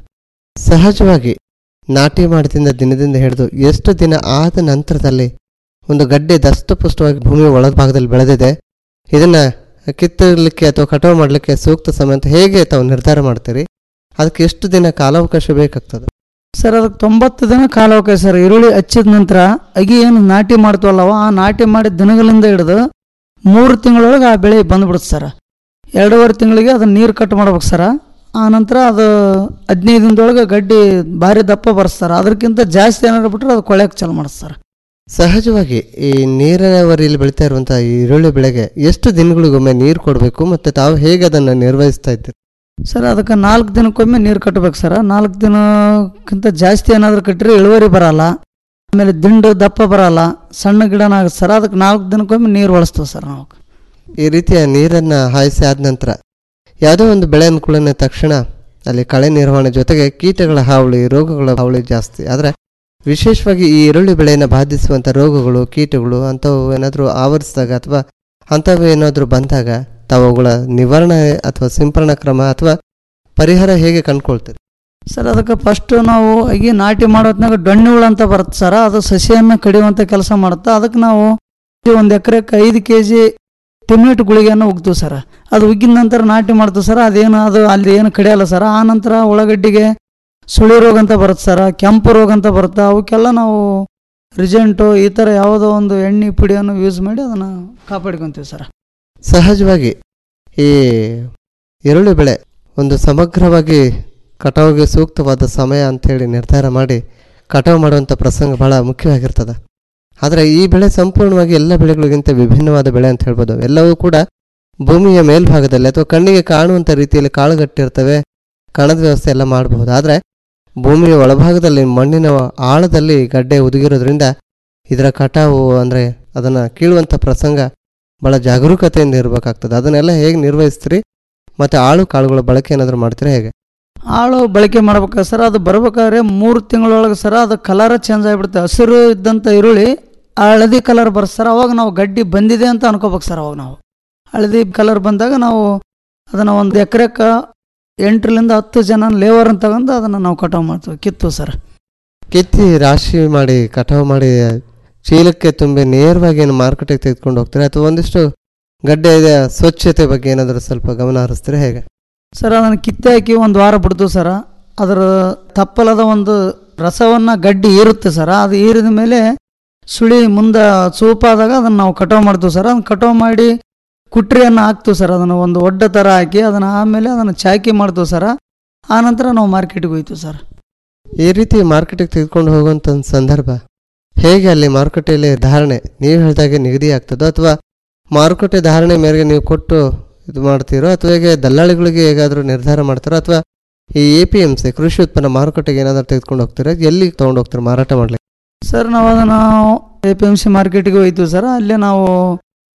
ಸಹಜವಾಗಿ ನಾಟಿ ಮಾಡಿದಿಂದ ದಿನದಿಂದ ಹಿಡಿದು ಎಷ್ಟು ದಿನ ಆದ ನಂತರದಲ್ಲಿ ಒಂದು ಗಡ್ಡೆ ದಷ್ಟಪುಷ್ಟವಾಗಿ ಭೂಮಿಯ ಒಳಭಾಗದಲ್ಲಿ ಬೆಳೆದಿದೆ ಇದನ್ನು ಕಿತ್ತಲಿಕ್ಕೆ ಅಥವಾ ಕಟಾವು ಮಾಡಲಿಕ್ಕೆ ಸೂಕ್ತ ಸಮಯ ಅಂತ ಹೇಗೆ ತಾವು ನಿರ್ಧಾರ ಮಾಡ್ತೀರಿ ಅದಕ್ಕೆ ಎಷ್ಟು ದಿನ ಕಾಲಾವಕಾಶ ಬೇಕಾಗ್ತದೆ
ಸರ್ ಅದಕ್ಕೆ ತೊಂಬತ್ತು ದಿನ ಕಾಲಾವಕಾಶ ಸರ್ ಈರುಳ್ಳಿ ಹಚ್ಚಿದ ನಂತರ ಅಗಿ ಏನು ನಾಟಿ ಮಾಡ್ತೀವಲ್ಲವ ಆ ನಾಟಿ ಮಾಡಿದ ದಿನಗಳಿಂದ ಹಿಡಿದು ಮೂರು ತಿಂಗಳೊಳಗೆ ಆ ಬೆಳೆ ಬಂದ್ಬಿಡುತ್ತೆ ಸರ್ ಎರಡೂವರೆ ತಿಂಗಳಿಗೆ ಅದನ್ನ ನೀರು ಕಟ್ ಮಾಡ್ಬೇಕು ಸರ ಆ ನಂತರ ಅದು ಹದಿನೈದು ದಿನದೊಳಗೆ ಗಡ್ಡಿ ಭಾರಿ ದಪ್ಪ ಬರುತ್ತೆ ಸರ್ ಅದಕ್ಕಿಂತ ಜಾಸ್ತಿ ಏನಾದ್ರು ಬಿಟ್ರೆ ಅದು ಕೊಳೆಯಕ್ಕೆ ಚಾಲು ಮಾಡುತ್ತೆ ಸರ್
ಸಹಜವಾಗಿ ಈ ನೀರಾವರಿಯಲ್ಲಿ ಬೆಳೀತಾ ಇರುವಂಥ ಈ ಈರುಳ್ಳಿ ಬೆಳೆಗೆ ಎಷ್ಟು ದಿನಗಳಿಗೊಮ್ಮೆ ನೀರು ಕೊಡಬೇಕು ಮತ್ತು ತಾವು ಹೇಗೆ ಅದನ್ನು ನಿರ್ವಹಿಸ್ತಾ ಇದ್ದೀರಿ
ಸರ್ ಅದಕ್ಕೆ ನಾಲ್ಕು ದಿನಕ್ಕೊಮ್ಮೆ ನೀರು ಕಟ್ಟಬೇಕು ಸರ್ ನಾಲ್ಕು ದಿನಕ್ಕಿಂತ ಜಾಸ್ತಿ ಏನಾದರೂ ಕಟ್ಟಿದ್ರೆ ಇಳುವರಿ ಬರಲ್ಲ ಆಮೇಲೆ ದಿಂಡು ದಪ್ಪ ಬರಲ್ಲ ಸಣ್ಣ ಗಿಡನ ಆಗುತ್ತೆ ಸರ್ ಅದಕ್ಕೆ ನಾಲ್ಕು ದಿನಕ್ಕೊಮ್ಮೆ ನೀರು ಬಳಸ್ತೀವಿ ಸರ್ ನಾವು
ಈ ರೀತಿಯ ನೀರನ್ನು ಹಾಯಿಸಿ ಆದ ನಂತರ ಯಾವುದೋ ಒಂದು ಬೆಳೆ ಅನುಕೂಲನೆ ತಕ್ಷಣ ಅಲ್ಲಿ ಕಳೆ ನಿರ್ವಹಣೆ ಜೊತೆಗೆ ಕೀಟಗಳ ಹಾವಳಿ ರೋಗಗಳ ಹಾವಳಿ ಜಾಸ್ತಿ ಆದರೆ ವಿಶೇಷವಾಗಿ ಈ ಈರುಳ್ಳಿ ಬೆಳೆಯನ್ನು ಬಾಧಿಸುವಂಥ ರೋಗಗಳು ಕೀಟಗಳು ಅಂಥವು ಏನಾದರೂ ಆವರಿಸಿದಾಗ ಅಥವಾ ಅಂಥವು ಏನಾದರೂ ಬಂದಾಗ ತಾವು ಅವುಗಳ ನಿವಾರಣೆ ಅಥವಾ ಸಿಂಪರಣಾ ಕ್ರಮ ಅಥವಾ ಪರಿಹಾರ ಹೇಗೆ ಕಂಡುಕೊಳ್ತೀರಿ
ಸರ್ ಅದಕ್ಕೆ ಫಸ್ಟ್ ನಾವು ಅಗಿ ನಾಟಿ ಮಾಡೋತ್ನಾಗ ಡೊಣ್ಣೆ ಹುಳ ಅಂತ ಬರುತ್ತೆ ಸರ್ ಅದು ಸಸಿಯನ್ನು ಕಡಿಯುವಂಥ ಕೆಲಸ ಮಾಡುತ್ತೆ ಅದಕ್ಕೆ ನಾವು ಒಂದು ಎಕರೆಕ್ಕೆ ಐದು ಕೆ ಜಿ ಟಿಮಿಟ್ ಗುಳಿಗೆಯನ್ನು ಉಗ್ತೀವಿ ಸರ್ ಅದು ಉಗ್ಗಿದ ನಂತರ ನಾಟಿ ಮಾಡ್ತೀವಿ ಸರ್ ಅದೇನು ಅದು ಅಲ್ಲಿ ಏನು ಕಡಿಯಲ್ಲ ಸರ್ ಆ ನಂತರ ಉಳ್ಳಾಗಡ್ಡಿಗೆ ಸುಳಿ ರೋಗ ಅಂತ ಬರುತ್ತೆ ಸರ್ ಕೆಂಪು ರೋಗ ಅಂತ ಬರುತ್ತೆ ಅವಕ್ಕೆಲ್ಲ ನಾವು ರಿಜೆಂಟು ಈ ಥರ ಯಾವುದೋ ಒಂದು ಎಣ್ಣೆ ಪುಡಿಯನ್ನು ಯೂಸ್ ಮಾಡಿ ಅದನ್ನು ಕಾಪಾಡ್ಕೊತೀವಿ ಸರ್
ಸಹಜವಾಗಿ ಈ ಈರುಳ್ಳಿ ಬೆಳೆ ಒಂದು ಸಮಗ್ರವಾಗಿ ಕಟಾವಿಗೆ ಸೂಕ್ತವಾದ ಸಮಯ ಅಂಥೇಳಿ ನಿರ್ಧಾರ ಮಾಡಿ ಕಟಾವು ಮಾಡುವಂಥ ಪ್ರಸಂಗ ಬಹಳ ಮುಖ್ಯವಾಗಿರ್ತದೆ ಆದರೆ ಈ ಬೆಳೆ ಸಂಪೂರ್ಣವಾಗಿ ಎಲ್ಲ ಬೆಳೆಗಳಿಗಿಂತ ವಿಭಿನ್ನವಾದ ಬೆಳೆ ಅಂತ ಹೇಳ್ಬೋದು ಎಲ್ಲವೂ ಕೂಡ ಭೂಮಿಯ ಮೇಲ್ಭಾಗದಲ್ಲಿ ಅಥವಾ ಕಣ್ಣಿಗೆ ಕಾಣುವಂಥ ರೀತಿಯಲ್ಲಿ ಕಾಳುಗಟ್ಟಿರ್ತವೆ ಕಣದ ವ್ಯವಸ್ಥೆ ಎಲ್ಲ ಮಾಡಬಹುದು ಆದರೆ ಭೂಮಿಯ ಒಳಭಾಗದಲ್ಲಿ ಮಣ್ಣಿನ ಆಳದಲ್ಲಿ ಗಡ್ಡೆ ಉದುಗಿರೋದ್ರಿಂದ ಇದರ ಕಟಾವು ಅಂದರೆ ಅದನ್ನು ಕೀಳುವಂಥ ಪ್ರಸಂಗ ಭಾಳ ಜಾಗರೂಕತೆಯಿಂದ ಇರಬೇಕಾಗ್ತದೆ ಅದನ್ನೆಲ್ಲ ಹೇಗೆ ನಿರ್ವಹಿಸ್ತೀರಿ ಮತ್ತು ಆಳು ಕಾಳುಗಳ ಬಳಕೆ ಏನಾದರೂ ಮಾಡ್ತೀರಾ ಹೇಗೆ
ಆಳು ಬಳಕೆ ಮಾಡ್ಬೇಕಾದ್ರೆ ಸರ್ ಅದು ಬರ್ಬೇಕಾದ್ರೆ ಮೂರು ತಿಂಗಳೊಳಗೆ ಸರ್ ಅದು ಕಲರ್ ಚೇಂಜ್ ಆಗಿಬಿಡುತ್ತೆ ಹಸಿರು ಇದ್ದಂಥ ಈರುಳ್ಳಿ ಹಳದಿ ಕಲರ್ ಬರುತ್ತೆ ಸರ್ ಅವಾಗ ನಾವು ಗಡ್ಡಿ ಬಂದಿದೆ ಅಂತ ಅನ್ಕೋಬೇಕು ಸರ್ ಅವಾಗ ನಾವು ಹಳದಿ ಕಲರ್ ಬಂದಾಗ ನಾವು ಅದನ್ನು ಒಂದು ಎಕರೆಕ್ಕೆ ಎಂಟರಿಂದ ಹತ್ತು ಜನ ಲೇಬರ್ ಅಂತ ತಗೊಂಡು ಅದನ್ನು ನಾವು ಕಟಾವು ಮಾಡ್ತೀವಿ ಕಿತ್ತು ಸರ್
ಕಿತ್ತಿ ರಾಶಿ ಮಾಡಿ ಕಟಾವು ಮಾಡಿ ಚೀಲಕ್ಕೆ ತುಂಬಿ ನೇರವಾಗಿ ಏನು ಮಾರುಕಟ್ಟೆಗೆ ತೆಗೆದುಕೊಂಡು ಹೋಗ್ತಾರೆ ಅಥವಾ ಒಂದಿಷ್ಟು ಗಡ್ಡೆಯ ಸ್ವಚ್ಛತೆ ಬಗ್ಗೆ ಏನಾದರೂ ಸ್ವಲ್ಪ ಗಮನ ಹರಿಸ್ತೀರಾ ಹೇಗೆ
ಸರ್ ಅದನ್ನು ಕಿತ್ತೆ ಹಾಕಿ ಒಂದು ವಾರ ಬಿಡ್ತೀವಿ ಸರ ಅದರ ತಪ್ಪಲದ ಒಂದು ರಸವನ್ನು ಗಡ್ಡಿ ಈರುತ್ತೆ ಸರ ಅದು ಈರಿದ ಮೇಲೆ ಸುಳಿ ಮುಂದೆ ಸೂಪಾದಾಗ ಅದನ್ನು ನಾವು ಕಟಾವು ಮಾಡ್ತೀವಿ ಸರ್ ಅದನ್ನು ಕಟಾವು ಮಾಡಿ ಕುಟ್ರಿಯನ್ನು ಹಾಕ್ತೀವಿ ಸರ್ ಅದನ್ನು ಒಂದು ಒಡ್ಡ ಥರ ಹಾಕಿ ಅದನ್ನು ಆಮೇಲೆ ಅದನ್ನು ಚಾಕಿ ಮಾಡ್ತೀವಿ ಸರ ಆ ನಂತರ ನಾವು ಮಾರ್ಕೆಟಿಗೆ ಹೋಯ್ತೀವಿ ಸರ್
ಈ ರೀತಿ ಮಾರ್ಕೆಟಿಗೆ ತೆಗೆದುಕೊಂಡು ಹೋಗುವಂಥ ಒಂದು ಸಂದರ್ಭ ಹೇಗೆ ಅಲ್ಲಿ ಮಾರುಕಟ್ಟೆಯಲ್ಲಿ ಧಾರಣೆ ನೀವು ಹೇಳಿದಾಗೆ ನಿಗದಿ ಆಗ್ತದೋ ಅಥವಾ ಮಾರುಕಟ್ಟೆ ಧಾರಣೆ ಮೇರೆಗೆ ನೀವು ಕೊಟ್ಟು ಇದು ಮಾಡ್ತೀರೋ ಅಥವಾ ಹೇಗೆ ದಲ್ಲಾಳಿಗಳಿಗೆ ಹೇಗಾದರೂ ನಿರ್ಧಾರ ಮಾಡ್ತಾರೋ ಅಥವಾ ಈ ಎ ಪಿ ಎಮ್ ಸಿ ಕೃಷಿ ಉತ್ಪನ್ನ ಮಾರುಕಟ್ಟೆಗೆ ಏನಾದರೂ ತೆಗೆದುಕೊಂಡು ಹೋಗ್ತೀರಾ ಎಲ್ಲಿ ತೊಗೊಂಡು ಹೋಗ್ತೀರಾ ಮಾರಾಟ ಮಾಡ್ಲಿಕ್ಕೆ
ಸರ್ ನಾವು ಅದನ್ನು ಎ ಪಿ ಎಮ್ ಸಿ ಮಾರ್ಕೆಟಿಗೆ ಹೋಯ್ತೀವಿ ಸರ್ ಅಲ್ಲೇ ನಾವು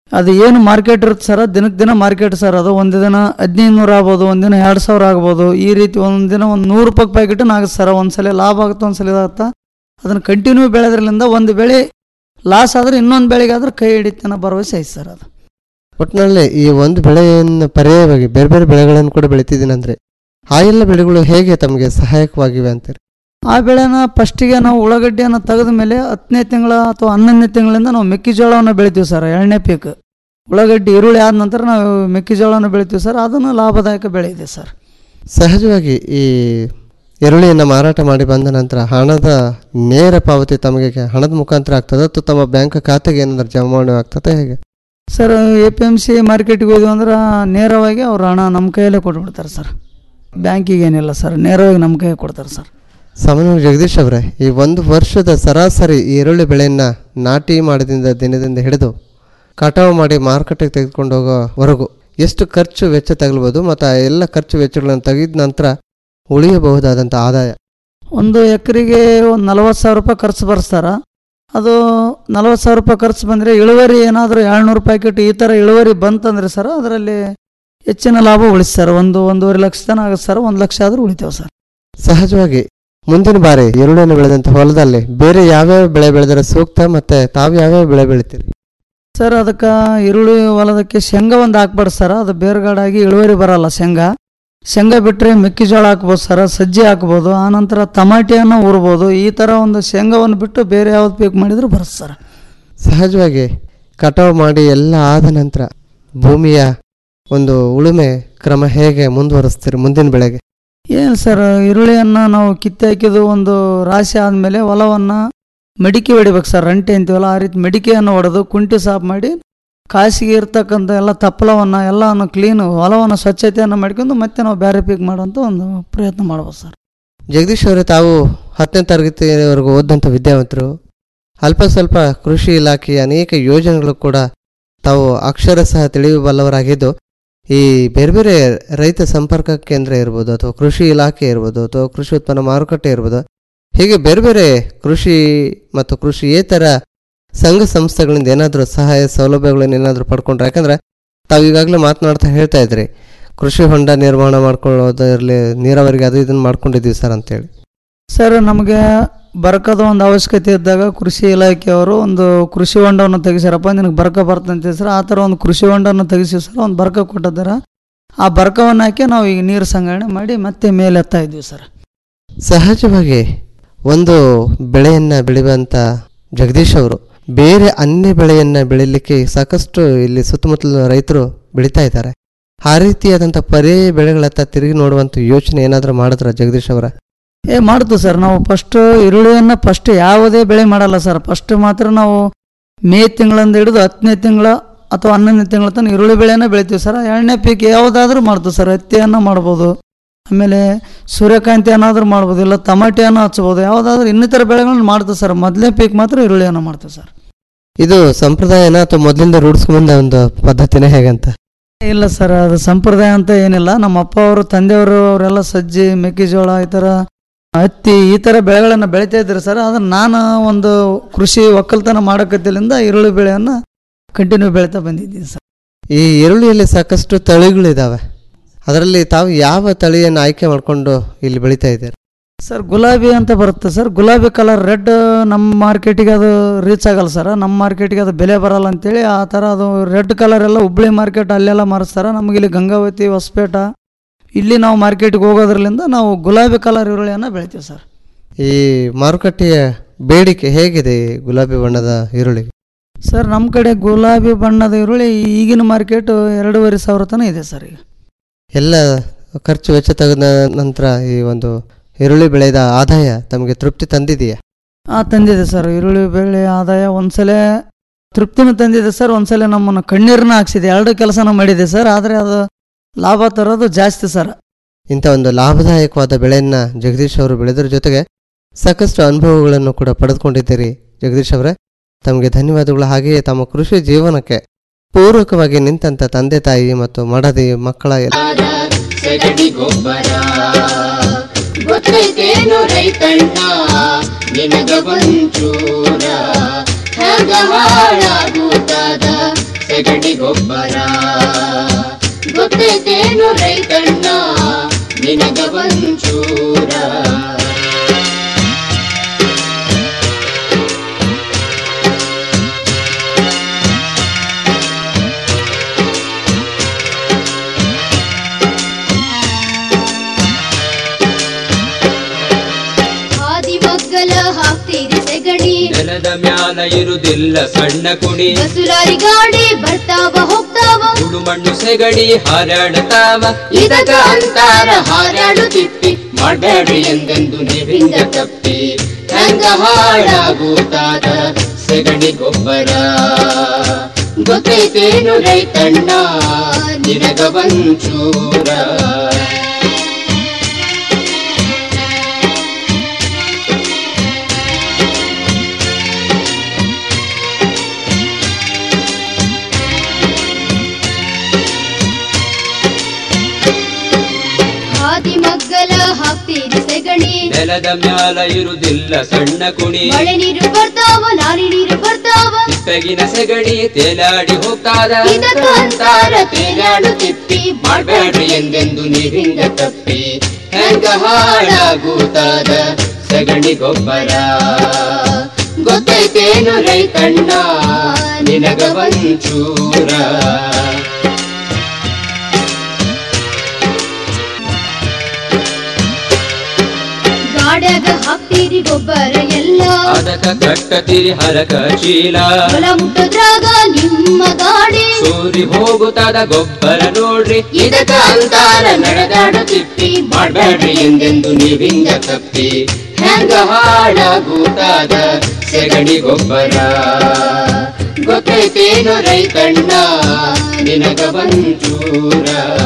ಅದು ಏನು ಮಾರ್ಕೆಟ್ ಇರುತ್ತೆ ಸರ್ ದಿನಕ್ಕೆ ದಿನ ಮಾರ್ಕೆಟ್ ಸರ್ ಅದು ಒಂದು ದಿನ ಹದಿನೈದು ನೂರು ಆಗ್ಬೋದು ಒಂದಿನ ಎರಡು ಸಾವಿರ ಆಗ್ಬೋದು ಈ ರೀತಿ ಒಂದು ದಿನ ಒಂದು ನೂರು ರೂಪಾಯಿ ಪ್ಯಾಕೆಟ್ ಆಗುತ್ತೆ ಸರ್ ಒಂದ್ಸಲ ಲಾಭ ಆಗುತ್ತೆ ಒಂದ್ಸಲ ಇದಾಗುತ್ತೆ ಅದನ್ನು ಕಂಟಿನ್ಯೂ ಬೆಳೆದ್ರಲಿಂದ ಒಂದು ಬೆಳೆ ಲಾಸ್ ಆದ್ರೆ ಇನ್ನೊಂದು ಬೆಳೆಗಾದ್ರೆ ಕೈ ಹಿಡಿತೆ ಅನ್ನೋ ಭರವಸೆ ಐತೆ ಸರ್ ಅದು
ಒಟ್ಟಿನಲ್ಲಿ ಈ ಒಂದು ಬೆಳೆಯನ್ನು ಪರ್ಯಾಯವಾಗಿ ಬೇರೆ ಬೇರೆ ಬೆಳೆಗಳನ್ನು ಕೂಡ ಬೆಳಿತಿದ್ದೀನಿ ಅಂದ್ರೆ ಆ ಎಲ್ಲ ಬೆಳೆಗಳು ಹೇಗೆ ತಮಗೆ ಸಹಾಯಕವಾಗಿವೆ ಅಂತೀರಿ
ಆ ಬೆಳೆನ ಫಸ್ಟಿಗೆ ನಾವು ಉಳ್ಳಾಗಡ್ಡಿಯನ್ನು ತೆಗೆದ ಮೇಲೆ ಹತ್ತನೇ ತಿಂಗಳ ಅಥವಾ ಹನ್ನೊಂದನೇ ತಿಂಗಳಿಂದ ನಾವು ಮೆಕ್ಕೆಜೋಳವನ್ನು ಬೆಳಿತೀವಿ ಸರ್ ಎರಡನೇ ಪೀಕ್ ಉಳ್ಳಾಗಡ್ಡಿ ಈರುಳ್ಳಿ ಆದ ನಂತರ ನಾವು ಮೆಕ್ಕೆಜೋಳವನ್ನು ಬೆಳಿತೀವಿ ಸರ್ ಅದನ್ನು ಲಾಭದಾಯಕ ಬೆಳೆ ಇದೆ ಸರ್
ಸಹಜವಾಗಿ ಈ ಈರುಳ್ಳಿಯನ್ನು ಮಾರಾಟ ಮಾಡಿ ಬಂದ ನಂತರ ಹಣದ ನೇರ ಪಾವತಿ ತಮಗೆ ಹಣದ ಮುಖಾಂತರ ಆಗ್ತದೆ ಅಥವಾ ತಮ್ಮ ಬ್ಯಾಂಕ್ ಖಾತೆಗೆ ಏನಾದರೂ ಜಮಾವಣೆ ಆಗ್ತದೆ ಹೇಗೆ
sir A P M C ಮಾರ್ಕೆಟ್ಗೆ ಹೋದ್ವಿ ಅಂದ್ರೆ ನೇರವಾಗಿ ಅವ್ರು ಹಣ ನಮ್ಮ ಕೈಯಲ್ಲೇ ಕೊಟ್ಬಿಡ್ತಾರೆ ಸರ್ ಬ್ಯಾಂಕಿಗೆ ಏನಿಲ್ಲ ಸರ್ ನೇರವಾಗಿ ನಮ್ಮ ಕೈಗೆ ಕೊಡ್ತಾರೆ ಸರ್
ಸಾಮಾನ್ಯವಾಗಿ ಜಗದೀಶ್ ಅವರೇ ಈ ಒಂದು ವರ್ಷದ ಸರಾಸರಿ ಈ ಈರುಳ್ಳಿ ಬೆಳೆಯನ್ನು ನಾಟಿ ಮಾಡಿದಿಂದ ದಿನದಿಂದ ಹಿಡಿದು ಕಟಾವು ಮಾಡಿ ಮಾರುಕಟ್ಟೆಗೆ ತೆಗೆದುಕೊಂಡು ಹೋಗೋವರೆಗೂ ಎಷ್ಟು ಖರ್ಚು ವೆಚ್ಚ ತಗಲ್ಬೋದು ಮತ್ತು ಆ ಎಲ್ಲ ಖರ್ಚು ವೆಚ್ಚಗಳನ್ನು ತೆಗೆದ ನಂತರ ಉಳಿಯಬಹುದಾದಂಥ ಆದಾಯ
ಒಂದು ಎಕರೆಗೆ ಒಂದು ನಲವತ್ತು ಸಾವಿರ ರೂಪಾಯಿ ಖರ್ಚು ಬರ್ಸ್ತಾರ ಅದು ನಲವತ್ತು ಸಾವಿರ ರೂಪಾಯಿ ಖರ್ಚು ಬಂದರೆ ಇಳುವರಿ ಏನಾದರೂ ಏಳ್ನೂರು ಪ್ಯಾಕೆಟ್ ಈ ಥರ ಇಳುವರಿ ಬಂತಂದ್ರೆ ಸರ್ ಅದರಲ್ಲಿ ಹೆಚ್ಚಿನ ಲಾಭ ಉಳಿಸ್ತಾರೆ ಒಂದು ಒಂದೂವರೆ ಲಕ್ಷ ತನಕ ಆಗುತ್ತೆ ಸರ್ ಒಂದು ಲಕ್ಷ ಆದರೂ ಉಳಿತೇವೆ ಸರ್
ಸಹಜವಾಗಿ ಮುಂದಿನ ಬಾರಿ ಈರುಳ್ಳಿಯನ್ನು ಬೆಳೆದಂಥ ಹೊಲದಲ್ಲಿ ಬೇರೆ ಯಾವ್ಯಾವ ಬೆಳೆ ಬೆಳೆದರೆ ಸೂಕ್ತ ಮತ್ತು ತಾವು ಯಾವ್ಯಾವ ಬೆಳೆ ಬೆಳಿತೀರಿ
ಸರ್ ಅದಕ್ಕೆ ಈರುಳ್ಳಿ ಹೊಲದಕ್ಕೆ ಶೇಂಗಾ ಒಂದು ಹಾಕ್ಬಾರ್ದು ಸರ್ ಅದು ಬೇರ್ಗಡಾಗಿ ಇಳುವರಿ ಬರಲ್ಲ ಶೇಂಗಾ ಶೇಂಗಾ ಬಿಟ್ಟರೆ ಮೆಕ್ಕೆಜೋಳ ಹಾಕ್ಬೋದು ಸರ್ ಸಜ್ಜೆ ಹಾಕ್ಬೋದು ಆನಂತರ ಟಮಾಟಿಯನ್ನು ಊರ್ಬೋದು ಈ ಥರ ಒಂದು ಶೇಂಗಾವನ್ನು ಬಿಟ್ಟು ಬೇರೆ ಯಾವ್ದು ಪೀಕ್ ಮಾಡಿದ್ರು ಬರುತ್ತೆ ಸರ್
ಸಹಜವಾಗಿ ಕಟಾವು ಮಾಡಿ ಎಲ್ಲ ಆದ ನಂತರ ಭೂಮಿಯ ಒಂದು ಉಳುಮೆ ಕ್ರಮ ಹೇಗೆ ಮುಂದುವರಿಸ್ತೀರಿ ಮುಂದಿನ ಬೆಳೆಗೆ
ಏನು ಸರ್ ಈರುಳ್ಳಿಯನ್ನು ನಾವು ಕಿತ್ತೆ ಹಾಕಿದ್ದು ಒಂದು ರಾಶಿ ಆದಮೇಲೆ ಹೊಲವನ್ನು ಮಡಿಕೆ ಹೊಡಿಬೇಕು ಸರ್ ರಂಟೆ ಅಂತೀವಲ್ಲ ಆ ರೀತಿ ಮಡಿಕೆಯನ್ನು ಹೊಡೆದು ಕುಂಟಿ ಸಾಫ್ ಮಾಡಿ ಕಾಸಿಗೆ ಇರ್ತಕ್ಕಂಥ ಎಲ್ಲ ತಪ್ಪಲವನ್ನು ಎಲ್ಲವನ್ನು ಕ್ಲೀನು ಹೊಲವನ್ನು ಸ್ವಚ್ಛತೆಯನ್ನು ಮಾಡ್ಕೊಂಡು ಮತ್ತೆ ನಾವು ಬೇರೆ ಪೀಕ್ ಮಾಡುವಂಥ ಒಂದು ಪ್ರಯತ್ನ ಮಾಡ್ಬೋದು ಸರ್
ಜಗದೀಶ್ ಅವರೇ ತಾವು ಹತ್ತನೇ ತರಗತಿಯವರೆಗೂ ಓದಂಥ ವಿದ್ಯಾವಂತರು ಅಲ್ಪ ಸ್ವಲ್ಪ ಕೃಷಿ ಇಲಾಖೆಯ ಅನೇಕ ಯೋಜನೆಗಳು ಕೂಡ ತಾವು ಅಕ್ಷರ ಸಹ ತಿಳಿಯಬಲ್ಲವರಾಗಿದ್ದು ಈ ಬೇರೆ ಬೇರೆ ರೈತ ಸಂಪರ್ಕ ಕೇಂದ್ರ ಇರ್ಬೋದು ಅಥವಾ ಕೃಷಿ ಇಲಾಖೆ ಇರ್ಬೋದು ಅಥವಾ ಕೃಷಿ ಉತ್ಪನ್ನ ಮಾರುಕಟ್ಟೆ ಇರ್ಬೋದು ಹೀಗೆ ಬೇರೆ ಬೇರೆ ಕೃಷಿ ಮತ್ತು ಕೃಷಿಯೇತರ ಸಂಘ ಸಂಸ್ಥೆಗಳಿಂದ ಏನಾದರೂ ಸಹಾಯ ಸೌಲಭ್ಯಗಳನ್ನು ಏನಾದರೂ ಪಡ್ಕೊಂಡ್ರೆ ಯಾಕಂದ್ರೆ ತಾವು ಈಗಾಗಲೇ ಮಾತನಾಡ್ತಾ ಹೇಳ್ತಾ ಇದ್ರಿ ಕೃಷಿ ಹೊಂಡ ನಿರ್ಮಾಣ ಮಾಡ್ಕೊಳ್ಳೋದು ಇರಲಿ ನೀರಾವರಿಗೆ ಅದು ಇದನ್ನು ಮಾಡ್ಕೊಂಡಿದ್ದೀವಿ ಸರ್ ಅಂತೇಳಿ
ಸರ್ ನಮಗೆ ಬರಕದ ಒಂದು ಅವಶ್ಯಕತೆ ಇದ್ದಾಗ ಕೃಷಿ ಇಲಾಖೆಯವರು ಒಂದು ಕೃಷಿ ಹೊಂಡವನ್ನು ತೆಗಿಸ್ಯಾರಪ್ಪ ನಿನಗೆ ಬರಕ ಬರ್ತಂತೆ ಸರ್ ಆ ಥರ ಒಂದು ಕೃಷಿ ಹೊಂಡವನ್ನು ತೆಗಿಸಿ ಸರ್ ಒಂದು ಬರಕ ಕೊಟ್ಟಿದ್ದಾರೆ ಆ ಬರಕವನ್ನು ಹಾಕಿ ನಾವು ಈಗ ನೀರು ಸಂಗ್ರಹಣೆ ಮಾಡಿ ಮತ್ತೆ ಮೇಲೆ ಎತ್ತಾ ಇದ್ವಿ ಸರ್
ಸಹಜವಾಗಿ ಒಂದು ಬೆಳೆಯನ್ನು ಬೆಳೆಯುವಂಥ ಜಗದೀಶ್ ಅವರು ಬೇರೆ ಅನ್ಯ ಬೆಳೆಯನ್ನು ಬೆಳೀಲಿಕ್ಕೆ ಸಾಕಷ್ಟು ಇಲ್ಲಿ ಸುತ್ತಮುತ್ತಲ ರೈತರು ಬೆಳೀತಾ ಇದ್ದಾರೆ ಆ ರೀತಿಯಾದಂಥ ಪರ್ಯಾಯ ಬೆಳೆಗಳತ್ತ ತಿರುಗಿ ನೋಡುವಂಥ ಯೋಚನೆ ಏನಾದರೂ ಮಾಡಿದ್ರ ಜಗದೀಶ್ ಅವರ
ಏ ಮಾಡ್ತು ಸರ್ ನಾವು ಫಸ್ಟ್ ಈರುಳ್ಳಿಯನ್ನು ಫಸ್ಟ್ ಯಾವುದೇ ಬೆಳೆ ಮಾಡಲ್ಲ ಸರ್ ಫಸ್ಟ್ ಮಾತ್ರ ನಾವು ಮೇ ತಿಂಗಳಿಂದ ಹಿಡಿದು ಹತ್ತನೇ ತಿಂಗಳ ಅಥವಾ ಹನ್ನೊಂದನೇ ತಿಂಗಳ ತನಕ ಈರುಳ್ಳಿ ಬೆಳೆನ ಬೆಳಿತೀವಿ ಸರ್ ಎರಡನೇ ಪೀಕ್ ಯಾವುದಾದ್ರೂ ಮಾಡ್ತೀವಿ ಸರ್ ಹತ್ತಿಯನ್ನು ಮಾಡ್ಬೋದು ಆಮೇಲೆ ಸೂರ್ಯಕಾಂತಿ ಏನಾದರೂ ಮಾಡ್ಬೋದು ಇಲ್ಲ ಟಮಾಟಿಯನ್ನು ಹಚ್ಬೋದು ಯಾವುದಾದ್ರೂ ಇನ್ನಿತರ ಬೆಳೆಗಳನ್ನ ಮಾಡ್ತೀವಿ ಸರ್ ಮೊದಲನೇ ಪೀಕ್ ಮಾತ್ರ ಈರುಳ್ಳಿಯನ್ನು ಮಾಡ್ತೀವಿ ಸರ್
ಇದು ಸಂಪ್ರದಾಯನ ಅಥವಾ ಮೊದಲಿಂದ ರೂಢಿಸ್ಕೊಂಬಂದ ಒಂದು ಪದ್ಧತಿನೇ ಹೇಗಂತ
ಇಲ್ಲ ಸರ್ ಅದು ಸಂಪ್ರದಾಯ ಅಂತ ಏನಿಲ್ಲ ನಮ್ಮ ಅಪ್ಪ ಅವರು ತಂದೆಯವರು ಅವರೆಲ್ಲ ಸಜ್ಜಿ ಮೆಕ್ಕೆಜೋಳ ಈ ಥರ ಹತ್ತಿ ಈ ಥರ ಬೆಳೆಗಳನ್ನು ಬೆಳಿತಾ ಇದ್ರು ಸರ್ ಅದನ್ನು ನಾನು ಒಂದು ಕೃಷಿ ಒಕ್ಕಲ್ತನ ಮಾಡೋಕತ್ತಿಲಿಂದ ಈರುಳ್ಳಿ ಬೆಳೆಯನ್ನು ಕಂಟಿನ್ಯೂ ಬೆಳೀತಾ ಬಂದಿದ್ದೀನಿ ಸರ್
ಈ ಈರುಳ್ಳಿಯಲ್ಲಿ ಸಾಕಷ್ಟು ತಳಿಗಳಿದ್ದಾವೆ ಅದರಲ್ಲಿ ತಾವು ಯಾವ ತಳಿಯನ್ನು ಆಯ್ಕೆ ಮಾಡಿಕೊಂಡು ಇಲ್ಲಿ ಬೆಳೀತಾ ಇದ್ದೀರಿ
ಸರ್ ಗುಲಾಬಿ ಅಂತ ಬರುತ್ತೆ ಸರ್ ಗುಲಾಬಿ ಕಲರ್ ರೆಡ್ ನಮ್ಮ ಮಾರ್ಕೆಟಿಗೆ ಅದು ರೀಚ್ ಆಗಲ್ಲ ಸರ್ ನಮ್ಮ ಮಾರ್ಕೆಟಿಗೆ ಅದು ಬೆಲೆ ಬರಲ್ಲ ಅಂತೇಳಿ ಆ ಥರ ಅದು ರೆಡ್ ಕಲರ್ ಎಲ್ಲ ಹುಬ್ಳಿ ಮಾರ್ಕೆಟ್ ಅಲ್ಲೆಲ್ಲ ಮಾರಿಸ್ತಾರೆ ನಮಗೆ ಇಲ್ಲಿ ಗಂಗಾವತಿ ಹೊಸಪೇಟ ಇಲ್ಲಿ ನಾವು ಮಾರ್ಕೆಟಿಗೆ ಹೋಗೋದ್ರಲ್ಲಿಂದ ನಾವು ಗುಲಾಬಿ ಕಲರ್ ಈರುಳ್ಳಿಯನ್ನು ಬೆಳಿತೀವಿ ಸರ್
ಈ ಮಾರುಕಟ್ಟೆಯ ಬೇಡಿಕೆ ಹೇಗಿದೆ ಈ ಗುಲಾಬಿ ಬಣ್ಣದ ಈರುಳ್ಳಿಗೆ
ಸರ್ ನಮ್ಮ ಕಡೆ ಗುಲಾಬಿ ಬಣ್ಣದ ಈರುಳ್ಳಿ ಈಗಿನ ಮಾರ್ಕೆಟ್ ಎರಡೂವರೆ ಸಾವಿರ ತನಕ ಇದೆ ಸರ್ ಈಗ
ಎಲ್ಲ ಖರ್ಚು ವೆಚ್ಚ ತೆಗೆದ ನಂತರ ಈ ಒಂದು ಈರುಳ್ಳಿ ಬೆಳೆದ ಆದಾಯ ತಮಗೆ ತೃಪ್ತಿ ತಂದಿದೆಯಾ
ಹಾಂ ತಂದಿದೆ ಸರ್ ಈರುಳ್ಳಿ ಬೆಳೆ ಆದಾಯ ಒಂದ್ಸಲ ತೃಪ್ತಿನೂ ತಂದಿದೆ ಸರ್ ಒಂದ್ಸಲ ನಮ್ಮನ್ನು ಕಣ್ಣೀರನ್ನ ಹಾಕ್ಸಿದೆ ಎರಡು ಕೆಲಸನ ಮಾಡಿದೆ ಸರ್ ಆದರೆ ಅದು ಲಾಭ ತರೋದು ಜಾಸ್ತಿ ಸರ್
ಇಂಥ ಒಂದು ಲಾಭದಾಯಕವಾದ ಬೆಳೆಯನ್ನು ಜಗದೀಶ್ ಅವರು ಬೆಳೆದ್ರ ಜೊತೆಗೆ ಸಾಕಷ್ಟು ಅನುಭವಗಳನ್ನು ಕೂಡ ಪಡೆದುಕೊಂಡಿದ್ದೀರಿ ಜಗದೀಶ್ ಅವರೇ ತಮಗೆ ಧನ್ಯವಾದಗಳು ಹಾಗೆಯೇ ತಮ್ಮ ಕೃಷಿ ಜೀವನಕ್ಕೆ ಪೂರಕವಾಗಿ ನಿಂತಂಥ ತಂದೆ ತಾಯಿ ಮತ್ತು ಮಡದಿ ಮಕ್ಕಳ ಎಲ್ಲ
ಸಗಣಿ ಗೊಬ್ಬರ ಗೊತ್ತೈತೇನು ರೈತಣ್ಣ ನಿನಗ ಒಂಚೂರ ಹೆಂಗ ಹಾಳಾಗುತ್ತದ ಸೆಗಣಿ ಗೊಬ್ಬರ ಗೊತ್ತೈತೇನು ರೈತಣ್ಣ ನಿನಗ ಒಂಚೂರ
ಹಾದಿ ಮಗ್ಗಲ ಹಾಕ್ತೀರಿ ಸೆಗಣಿ
ನೆಲದ ಮ್ಯಾಲ ಇರುದಿಲ್ಲ ಸಣ್ಣ ಕುಡಿ
ಬಸುಲಾರಿ ಗಾಡಿ ಬರ್ತಾವ ಹೋಗ್ತಾವ
ಸುಡು ಮಣ್ಣು ಸೆಗಡಿ ಹಾರಾಡತಾವ
ಇದಕ ಅಂತಾರ ಹಾರಾಡು ತಿಪ್ಪಿ ಮಾಡಬೇಡ್ರಿ ಎಂದೆಂದು ನೀವಿಂದ ತಪ್ಪಿ ಹೆಂಗ ಹಾಳಾಗೂತಾದ ಸೆಗಣಿ ಗೊಬ್ಬರ ಗೊತ್ತೈತೇನು ರೈತಣ್ಣ ನಿನಗ ಒಂಚೂರ
ಹಾದಿ ಮಗ್ಗಲ ಹಾಕ್ತೀರಿ ಸೆಗಣಿ
ನೆಲದ ಮ್ಯಾಲ ಇರುದಿಲ್ಲ ಸಣ್ಣ ಕುಡಿ
ಮಳೆ ನೀರು ಬರ್ತಾವ ಲಾರಿ ನೀರು ಬರ್ತಾವ
ತಿಪ್ಪೆಗಿನ ಸೆಗಡಿ ತೇಲಾಡಿ ಹೋಗ್ತಾದ
ಇದಕ್ಕ ಅಂತಾರ ತೇಲಾಡು ತಿಪ್ಪಿ ಮಾಡಬೇಡ್ರಿ ಎಂದೆಂದು ನೀವಿಂದ ತಪ್ಪಿ ಹೆಂಗ ಹಾಳಾಗೂತಾದ ಸಗಣಿ ಗೊಬ್ಬರ ಗೊತ್ತೈತೇನು ರೈತಣ್ಣ ನಿನಗ ಒಂಚೂರ
ಗಾಡ್ಯಾಗ ಹಾಕ್ತೀರಿ ಗೊಬ್ಬರ ಎಲ್ಲ
ಅದಕ್ಕ ಕಟ್ಟತಿರಿ ಹರಕ ಚೀಲ
ಹೊಲ ಮುಟ್ಟದ್ರಾಗ ನಿಮ್ಮ ಗಾಡಿ
ಸೂರಿ ಹೋಗುತ್ತಾದ ಗೊಬ್ಬರ ನೋಡ್ರಿ
ಇದಕ್ಕ ಅಂತಾರ ನಡೆದಾಡು ತಿಪ್ಪಿ ಮಾಡಬೇಡ್ರಿ ಎಂದೆಂದು ನೀವಿಂದ ತಪ್ಪಿ ಹೆಂಗ ಹಾಳಾಗೂತಾದ ಸೆಗಣಿ ಗೊಬ್ಬರ ಗೊತ್ತೈತೇನು ರೈತಣ್ಣ ನಿನಗ ಒಂಚೂರ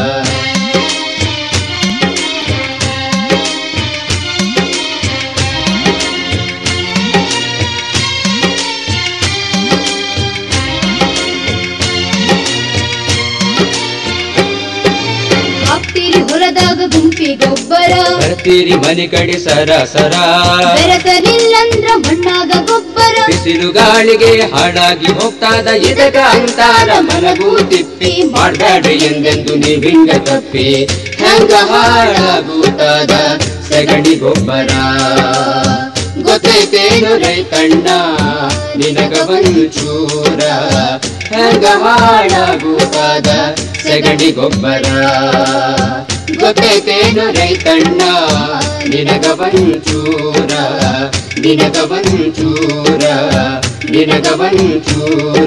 ಹಾಕ್ತೀರಿ ಹೊಲದಾಗ ಗುಂಪಿ ಗೊಬ್ಬರ
ಬರ್ತೀರಿ ಮನೆ ಕಡೆ ಸರ ಸರ
ಬೆರೆತಲಿಲ್ಲಂದ್ರ ಮಣ್ಣಾಗ ಗೊಬ್ಬರ
ಬಿಸಿಲು ಗಾಳಿಗೆ ಹಾಳಾಗಿ ಹೋಗ್ತಾದ ಇದಕ ಅಂತಾರ ಮಲಗು ತಿಪ್ಪಿ ಮಾಡಬೇಡ್ರಿ ಎಂದೆಂದು ನೀವಿಂಗ ತಪ್ಪಿ
ಹೆಂಗ ಹಾಳಾಗೂತಾದ ಸೆಗಣಿ ಗೊಬ್ಬರ ಗೊತ್ತೈತೇನು ರೈತಣ್ಣ ನಿನಗ ಒಂಚೂರ ಹೆಂಗ ಹಾಳಾಗೂತಾದ ಸೆಗಣಿ ಗೊಬ್ಬರ ಗೊತ್ತೈತೇನು ರೈತಣ್ಣ ನಿನಗ ಒಂಚೂರ ನಿನಗ ಒಂಚೂರ ನಿನಗ ಒಂಚೂರ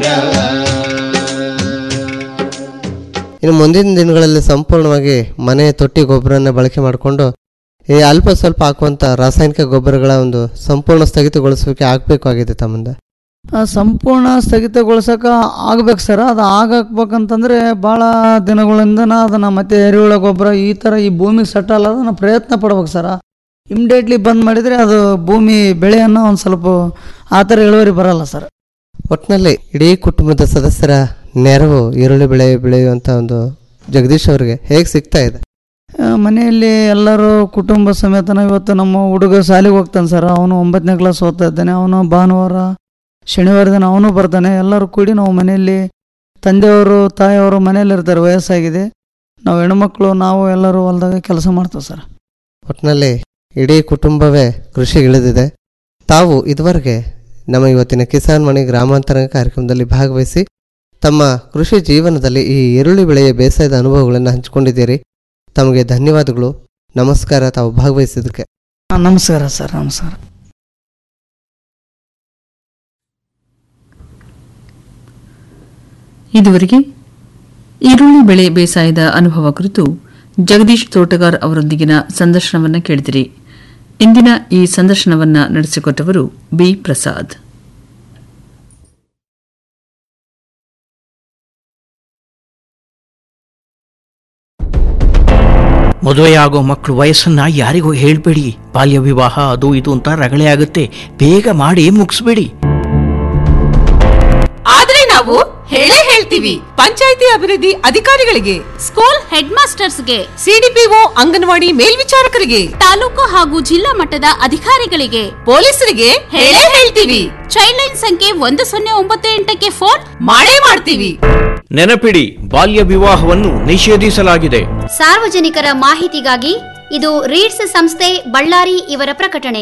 ಇನ್ನು ಮುಂದಿನ ದಿನಗಳಲ್ಲಿ ಸಂಪೂರ್ಣವಾಗಿ ಮನೆಯ ತೊಟ್ಟಿ ಗೊಬ್ಬರನ ಬಳಕೆ ಮಾಡಿಕೊಂಡು ಈ ಅಲ್ಪ ಸ್ವಲ್ಪ ಹಾಕುವಂಥ ರಾಸಾಯನಿಕ ಗೊಬ್ಬರಗಳ ಒಂದು ಸಂಪೂರ್ಣ ಸ್ಥಗಿತಗೊಳಿಸುವಿಕೆ ಆಗಬೇಕಾಗಿದೆ ತಮ್ಮಿಂದ
ಆ, ಸಂಪೂರ್ಣ ಸ್ಥಗಿತಗೊಳಿಸಕ ಆಗ್ಬೇಕು ಸರ್ ಅದು ಆಗಬೇಕಂತಂದ್ರೆ ಭಾಳ ದಿನಗಳಿಂದ ಅದನ್ನು ಮತ್ತೆ ಎರೆಹುಳ ಗೊಬ್ಬರ ಈ ಥರ ಈ ಭೂಮಿಗೆ ಸೆಟಲ್ ಅದನ್ನು ಪ್ರಯತ್ನ ಪಡ್ಬೇಕು ಸರ್ ಇಮ್ಡಿಯೇಟ್ಲಿ ಬಂದ್ ಮಾಡಿದರೆ ಅದು ಭೂಮಿ ಬೆಳೆಯನ್ನು ಒಂದು ಸ್ವಲ್ಪ ಆ ಥರ ಇಳುವರಿ ಬರಲ್ಲ ಸರ್
ಒಟ್ಟಿನಲ್ಲಿ ಇಡೀ ಕುಟುಂಬದ ಸದಸ್ಯರ ನೆರವು ಈರುಳ್ಳಿ ಬೆಳೆ ಬೆಳೆಯುವಂಥ ಒಂದು ಜಗದೀಶ್ ಅವರಿಗೆ ಹೇಗೆ ಸಿಗ್ತಾ ಇದೆ
ಆ, ಮನೆಯಲ್ಲಿ ಎಲ್ಲರೂ ಕುಟುಂಬ ಸಮೇತನ ಇವತ್ತು ನಮ್ಮ ಹುಡುಗ ಶಾಲೆಗೆ ಹೋಗ್ತಾನೆ ಸರ್ ಅವನು ಒಂಬತ್ತನೇ ಕ್ಲಾಸ್ ಓದ್ತಾ ಇದ್ದಾನೆ ಅವನು ಭಾನುವಾರ ಶನಿವಾರ ದಿನ ಅವನು ಬರ್ತಾನೆ ಎಲ್ಲರೂ ಕೂಡಿ ನಾವು ಮನೆಯಲ್ಲಿ ತಂದೆಯವರು ತಾಯಿಯವರು ಮನೆಯಲ್ಲಿ ಇರ್ತಾರೆ ವಯಸ್ಸಾಗಿದೆ ನಾವು ಹೆಣ್ಮಕ್ಳು ನಾವು ಎಲ್ಲರೂ ಹೊಲ್ದಾಗ ಕೆಲಸ ಮಾಡ್ತೇವೆ ಸರ್
ಒಟ್ಟಿನಲ್ಲಿ ಇಡೀ ಕುಟುಂಬವೇ ಕೃಷಿಗಿಳಿದಿದೆ ತಾವು ಇದುವರೆಗೆ ನಮ್ಮ ಇವತ್ತಿನ ಕಿಸಾನ್ ಮಣಿ ಗ್ರಾಮಾಂತರ ಕಾರ್ಯಕ್ರಮದಲ್ಲಿ ಭಾಗವಹಿಸಿ ತಮ್ಮ ಕೃಷಿ ಜೀವನದಲ್ಲಿ ಈ ಈರುಳ್ಳಿ ಬೆಳೆಯ ಬೇಸಾಯದ ಅನುಭವಗಳನ್ನು ಹಂಚಿಕೊಂಡಿದ್ದೀರಿ ತಮಗೆ ಧನ್ಯವಾದಗಳು ನಮಸ್ಕಾರ ತಾವು ಭಾಗವಹಿಸಿದ್ದಕ್ಕೆ
ಆ, ನಮಸ್ಕಾರ ಸರ್ ನಮಸ್ಕಾರ
ಇದುವರೆಗೆ ಈರುಳ್ಳಿ ಬೆಳೆ ಬೇಸಾಯದ ಅನುಭವ ಕುರಿತು ಜಗದೀಶ್ ತೋಟಗಾರ್ ಅವರೊಂದಿಗಿನ ಸಂದರ್ಶನವನ್ನ ಕೇಳಿದಿರಿ ಇಂದಿನ ಈ ಸಂದರ್ಶನವನ್ನ ನಡೆಸಿಕೊಟ್ಟವರು ಬಿ ಪ್ರಸಾದ್
ಮದುವೆಯಾಗೋ ಮಕ್ಕಳು ವಯಸ್ಸನ್ನ ಯಾರಿಗೂ ಹೇಳ್ಬೇಡಿ ಬಾಲ್ಯ ವಿವಾಹ ಅದು ಇದು ಅಂತ ರಗಳೆ ಆಗುತ್ತೆ ಬೇಗ ಮಾಡಿ ಮುಗಿಸ್ಬೇಡಿ
ಆದ್ರೆ ನಾವು ಹೇಳೇ ಹೇಳ್ತೀವಿ ಪಂಚಾಯಿತಿ ಅಭಿವೃದ್ಧಿ ಅಧಿಕಾರಿಗಳಿಗೆ
ಸ್ಕೂಲ್ ಹೆಡ್ ಮಾಸ್ಟರ್ಸ್ಗೆ
ಸಿಡಿಪಿಒ ಅಂಗನವಾಡಿ ಮೇಲ್ವಿಚಾರಕರಿಗೆ
ತಾಲೂಕು ಹಾಗೂ ಜಿಲ್ಲಾ ಮಟ್ಟದ ಅಧಿಕಾರಿಗಳಿಗೆ
ಪೊಲೀಸರಿಗೆ ಹೇಳೇ ಹೇಳ್ತೀವಿ
ಚೈಲ್ಡ್ ಲೈನ್ ಸಂಖ್ಯೆ ಒಂದು ಸೊನ್ನೆ ಒಂಬತ್ತು ಎಂಟಕ್ಕೆ ಫೋನ್
ಮಾಡೇ ಮಾಡ್ತೀವಿ
ನೆನಪಿಡಿ ಬಾಲ್ಯ ವಿವಾಹವನ್ನು ನಿಷೇಧಿಸಲಾಗಿದೆ
ಸಾರ್ವಜನಿಕರ ಮಾಹಿತಿಗಾಗಿ ಇದು ರೀಡ್ಸ್ ಸಂಸ್ಥೆ ಬಳ್ಳಾರಿ ಇವರ ಪ್ರಕಟಣೆ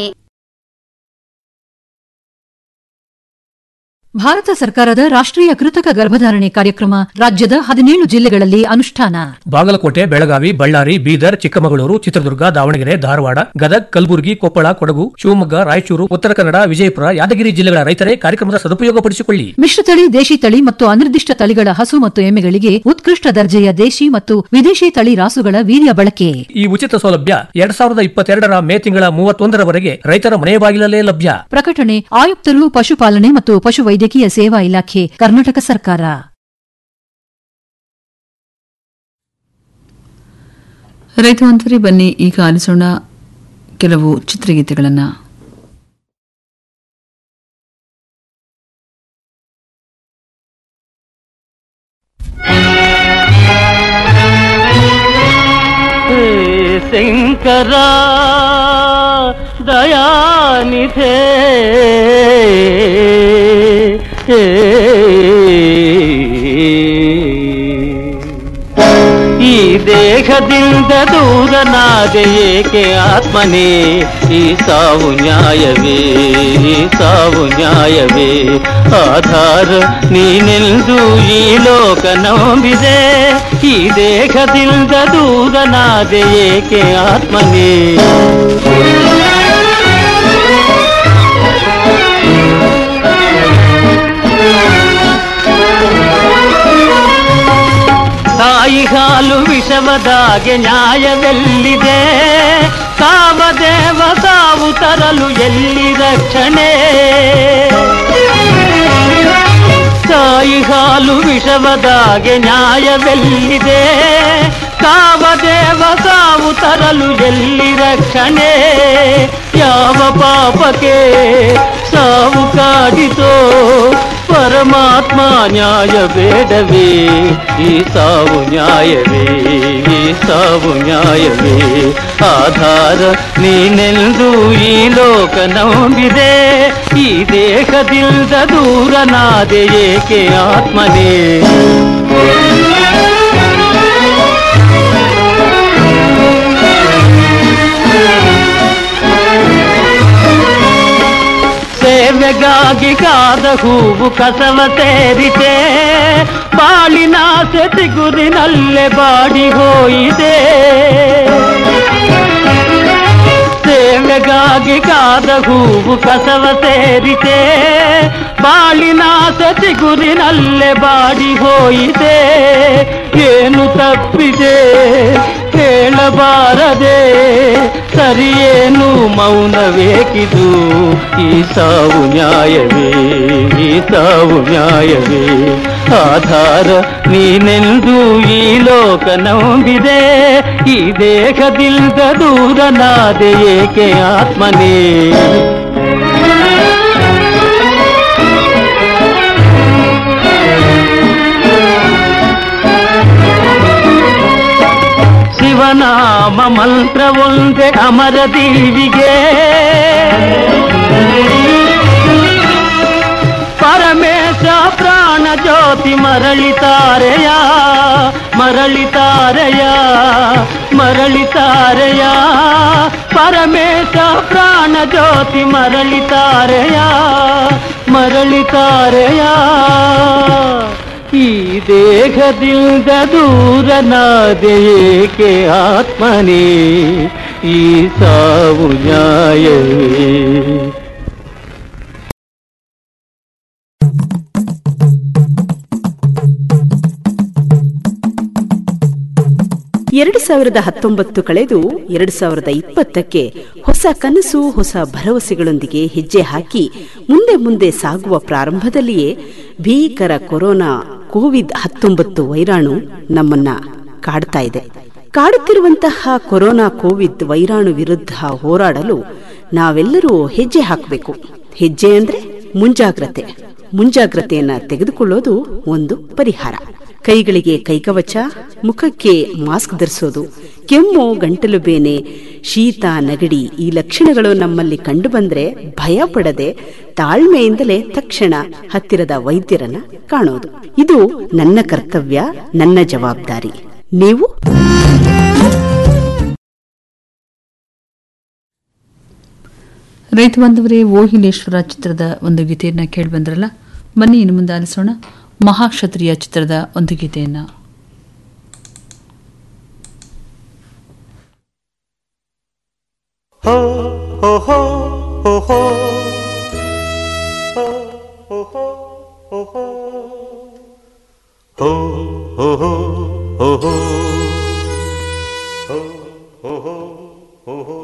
ಭಾರತ ಸರ್ಕಾರದ ರಾಷ್ಟ್ರೀಯ ಕೃತಕ ಗರ್ಭಧಾರಣೆ ಕಾರ್ಯಕ್ರಮ ರಾಜ್ಯದ ಹದಿನೇಳು ಜಿಲ್ಲೆಗಳಲ್ಲಿ ಅನುಷ್ಠಾನ
ಬಾಗಲಕೋಟೆ ಬೆಳಗಾವಿ ಬಳ್ಳಾರಿ ಬೀದರ್ ಚಿಕ್ಕಮಗಳೂರು ಚಿತ್ರದುರ್ಗ ದಾವಣಗೆರೆ ಧಾರವಾಡ ಗದಗ್ ಕಲಬುರಗಿ ಕೊಪ್ಪಳ ಕೊಡಗು ಶಿವಮೊಗ್ಗ ರಾಯಚೂರು ಉತ್ತರ ಕನ್ನಡ ವಿಜಯಪುರ ಯಾದಗಿರಿ ಜಿಲ್ಲೆಗಳ ರೈತರೇ ಕಾರ್ಯಕ್ರಮದ ಸದುಪಯೋಗಪಡಿಸಿಕೊಳ್ಳಿ
ಮಿಶ್ರತಳಿ ದೇಶಿ ತಳಿ ಮತ್ತು ಅನಿರ್ದಿಷ್ಟ ತಳಿಗಳ ಹಸು ಮತ್ತು ಎಮ್ಮೆಗಳಿಗೆ ಉತ್ಕೃಷ್ಟ ದರ್ಜೆಯ ದೇಶಿ ಮತ್ತು ವಿದೇಶಿ ತಳಿ ರಾಸುಗಳ ವೀರ್ಯ ಬಳಕೆ
ಈ ಉಚಿತ ಸೌಲಭ್ಯ ಎರಡ್ ಸಾವಿರದ ಇಪ್ಪತ್ತೆರಡರ ಮೇ ತಿಂಗಳ ಮೂವತ್ತೊಂದರವರೆಗೆ ರೈತರ ಮನೆ ಬಾಗಿಲಲ್ಲೇ ಲಭ್ಯ
ಪ್ರಕಟಣೆ ಆಯುಕ್ತರು ಪಶುಪಾಲನೆ ಮತ್ತು ಪಶುವೈದ್ಯಕೀಯ ಸೇವಾ ಇಲಾಖೆ ಕರ್ನಾಟಕ ಸರ್ಕಾರ
ರೈತ ಮಂತ್ರಿ ಬನ್ನಿ ಈಗ ಆಲಿಸೋಣ ಕೆಲವು ಚಿತ್ರಗೀತೆಗಳನ್ನು
ಶಂಕರ ದಯಾನಿಧೆ ಈ ದೇಹದಿಂದ ದೂರನಾದೆ ಏಕೆ ಆತ್ಮನೇ ಈ ಸಾವು ನ್ಯಾಯವೇ ಈ ಸಾವು ನ್ಯಾಯವೇ ಆಧಾರ ನೀನೆಂದು ಈ ಲೋಕ ನಂಬಿದೆ ಈ ದೇಹದಿಂದ ದೂರನಾದೆ ಏಕೆ ಆತ್ಮನೇ ತಾಯಿ ಹಾಲು ವಿಷವದಾಗೆ ನ್ಯಾಯವೆಲ್ಲಿದೆ ಕಾಮದೇವ ಸಾವು ತರಲು ಎಲ್ಲಿ ರಕ್ಷಣೆ ತಾಯಿ ಹಾಲು ವಿಷವದಾಗೆ ನ್ಯಾಯವೆಲ್ಲಿದೆ ಕಾಮದೇವ ಸಾವು ತರಲು ಎಲ್ಲಿ ರಕ್ಷಣೆ ಯಾವ ಪಾಪಕ್ಕೆ ಸಾವು ಕಾಡಿತೋ ಪರಮಾತ್ಮ ನ್ಯಾಯ ಬೇಡವೇ ಈ ಸಾವು ನ್ಯಾಯವೇ ಈ ಸಾವು ನ್ಯಾಯವೇ ಆಧಾರ ನೀನೆಂದು ಈ ಲೋಕ ನಂಬಿದೆ ಈ ದೇಹದಿಂದ ದೂರನಾದೆ ಏಕೆ ಆತ್ಮನೇ ಸೇವೆಗಾಗಿ ಕಾದ ಹೂವು ಕಸವ ಸೇರಿತೆ ಬಾಳಿನ ಸೆತಿಗುರಿನಲ್ಲೇ ಬಾಡಿ ಹೋಯಿದೆ ಸೇವೆಗಾಗಿ ಕಾದ ಹೂವು ಕಸವ ಸೇರಿತೆ ಬಾಳಿನ ಸತಿಗುರಿನಲ್ಲೇ ಬಾಡಿ ಹೋಯಿದೆ ಏನು ತಪ್ಪಿದೆ ಹೇಳಬಾರದೆ ಸರಿಯೇನು ಮೌನವೇಕಿದು ಈ ಸಾವು ನ್ಯಾಯವೇ ಈ ಸಾವು ನ್ಯಾಯವೇ ಆಧಾರ ನೀನೆಂದು ಈ ಲೋಕ ನಂಬಿದೆ ಈ ದೇಹದಿಂದ ದೂರನಾದೆ ಏಕೆ ಆತ್ಮನೇ ಶಿವನಾಮ ಮಂತ್ರ ಒಂದೇ ಅಮರ ದೇವಿಗೆ ಪರಮೇಶ ಪ್ರಾಣ ಜ್ಯೋತಿ ಮರಳಿತಾರೆಯ ಮರಳಿತಾರೆಯ ಮರಳಿತಾರೆಯ ಪರಮೇಶ ಪ್ರಾಣ ಜ್ಯೋತಿ ಮರಳಿತಾರೆಯ ಮರಳಿತಾರೆಯ ಈ ದೇಹದಿಂದ ದೂರನಾದೆ ಏಕೆ ಆತ್ಮನೇ ಈ ಸಾವು ನ್ಯಾಯವೇ
ಎರಡು ಸಾವಿರದ ಹತ್ತೊಂಬತ್ತು ಕಳೆದು ಎರಡು ಸಾವಿರದ ಇಪ್ಪತ್ತಕ್ಕೆ ಹೊಸ ಕನಸು ಹೊಸ ಭರವಸೆಗಳೊಂದಿಗೆ ಹೆಜ್ಜೆ ಹಾಕಿ ಮುಂದೆ ಮುಂದೆ ಸಾಗುವ ಪ್ರಾರಂಭದಲ್ಲಿಯೇ ಭೀಕರ ಕೊರೋನಾ ಕೋವಿಡ್ ಹತ್ತೊಂಬತ್ತು ವೈರಾಣು ನಮ್ಮನ್ನ ಕಾಡ್ತಾ ಇದೆ ಕಾಡುತ್ತಿರುವಂತಹ ಕೊರೋನಾ ಕೋವಿಡ್ ವೈರಾಣು ವಿರುದ್ಧ ಹೋರಾಡಲು ನಾವೆಲ್ಲರೂ ಹೆಜ್ಜೆ ಹಾಕಬೇಕು ಹೆಜ್ಜೆ ಅಂದ್ರೆ ಮುಂಜಾಗ್ರತೆ ಮುಂಜಾಗ್ರತೆಯನ್ನ ತೆಗೆದುಕೊಳ್ಳೋದು ಒಂದು ಪರಿಹಾರ ಕೈಗಳಿಗೆ ಕೈಕವಚ ಮುಖಕ್ಕೆ ಮಾಸ್ಕ್ ಧರಿಸೋದು ಕೆಮ್ಮು ಗಂಟಲು ಬೇನೆ ಶೀತ ನಗಡಿ ಈ ಲಕ್ಷಣಗಳು ನಮ್ಮಲ್ಲಿ ಕಂಡುಬಂದ್ರೆ ಭಯ ಪಡದೆ ತಾಳ್ಮೆಯಿಂದಲೇ ತಕ್ಷಣ ಹತ್ತಿರದ ವೈದ್ಯರನ್ನ ಕಾಣೋದು ಇದು ನನ್ನ ಕರ್ತವ್ಯ ನನ್ನ ಜವಾಬ್ದಾರಿ ನೀವು
ರೈತ ಬಾಂಧವರೇ ಓಹಿಲೇಶ್ವರ ಚಿತ್ರದ ಒಂದು ಗೀತೆಯನ್ನ ಕೇಳಿ ಬಂದ್ರಲ್ಲ ಬನ್ನಿ ಇನ್ನು ಮುಂದೆ ಆಲಿಸೋಣ ಮಹಾಕ್ಷತ್ರಿಯ ಚಿತ್ರದ ಒಂದು ಗೀತೆಯನ್ನ
ಹೋ ಹೋ ಹೋ ಹೋ ಹೋ ಹೋ ಹೋ ಹೋ ಹೋ ಹೋ ಹೋ ಹೋ ಹೋ ಹೋ ಹೋ ಹೋ ಹೋ ಹೋ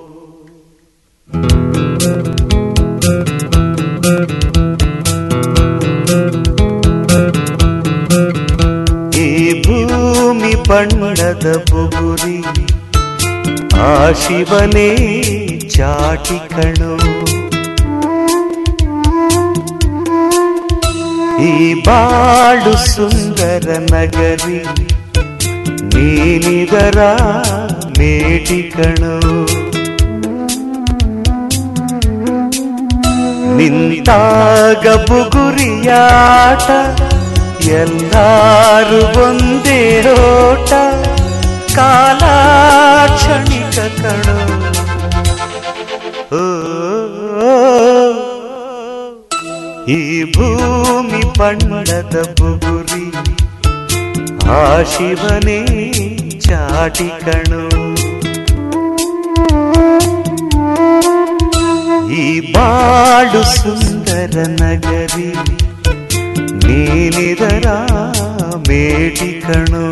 ಈ ಭೂಮಿ ಬಣ್ಣದ ಬುಗುರಿ ಆ ಶಿವನೇ ಚಾಟಿ ಕಣು ಈ ಬಾಳು ಸುಂದರ ನಗರಿ ನೀನಿದರ ಮೇಟಿ ಕಣು ನಿಂತಾಗ ಬುಗುರಿಯಾಟ ಎಲ್ಲಾರು ಒಂದೇ ಓಟ ಕಾಲ ಕ್ಷಣಿಕ ಕಣು ಓ, ಈ ಭೂಮಿ ಬಣ್ಣದ ಬುಗುರಿ ಆ ಶಿವನೇ ಚಾಟಿ ಕಣು ಈ ಬಾಳು ಸುಂದರ ನಗರಿ ನೀನಿದರ ಮೇಟಿ ಕಣು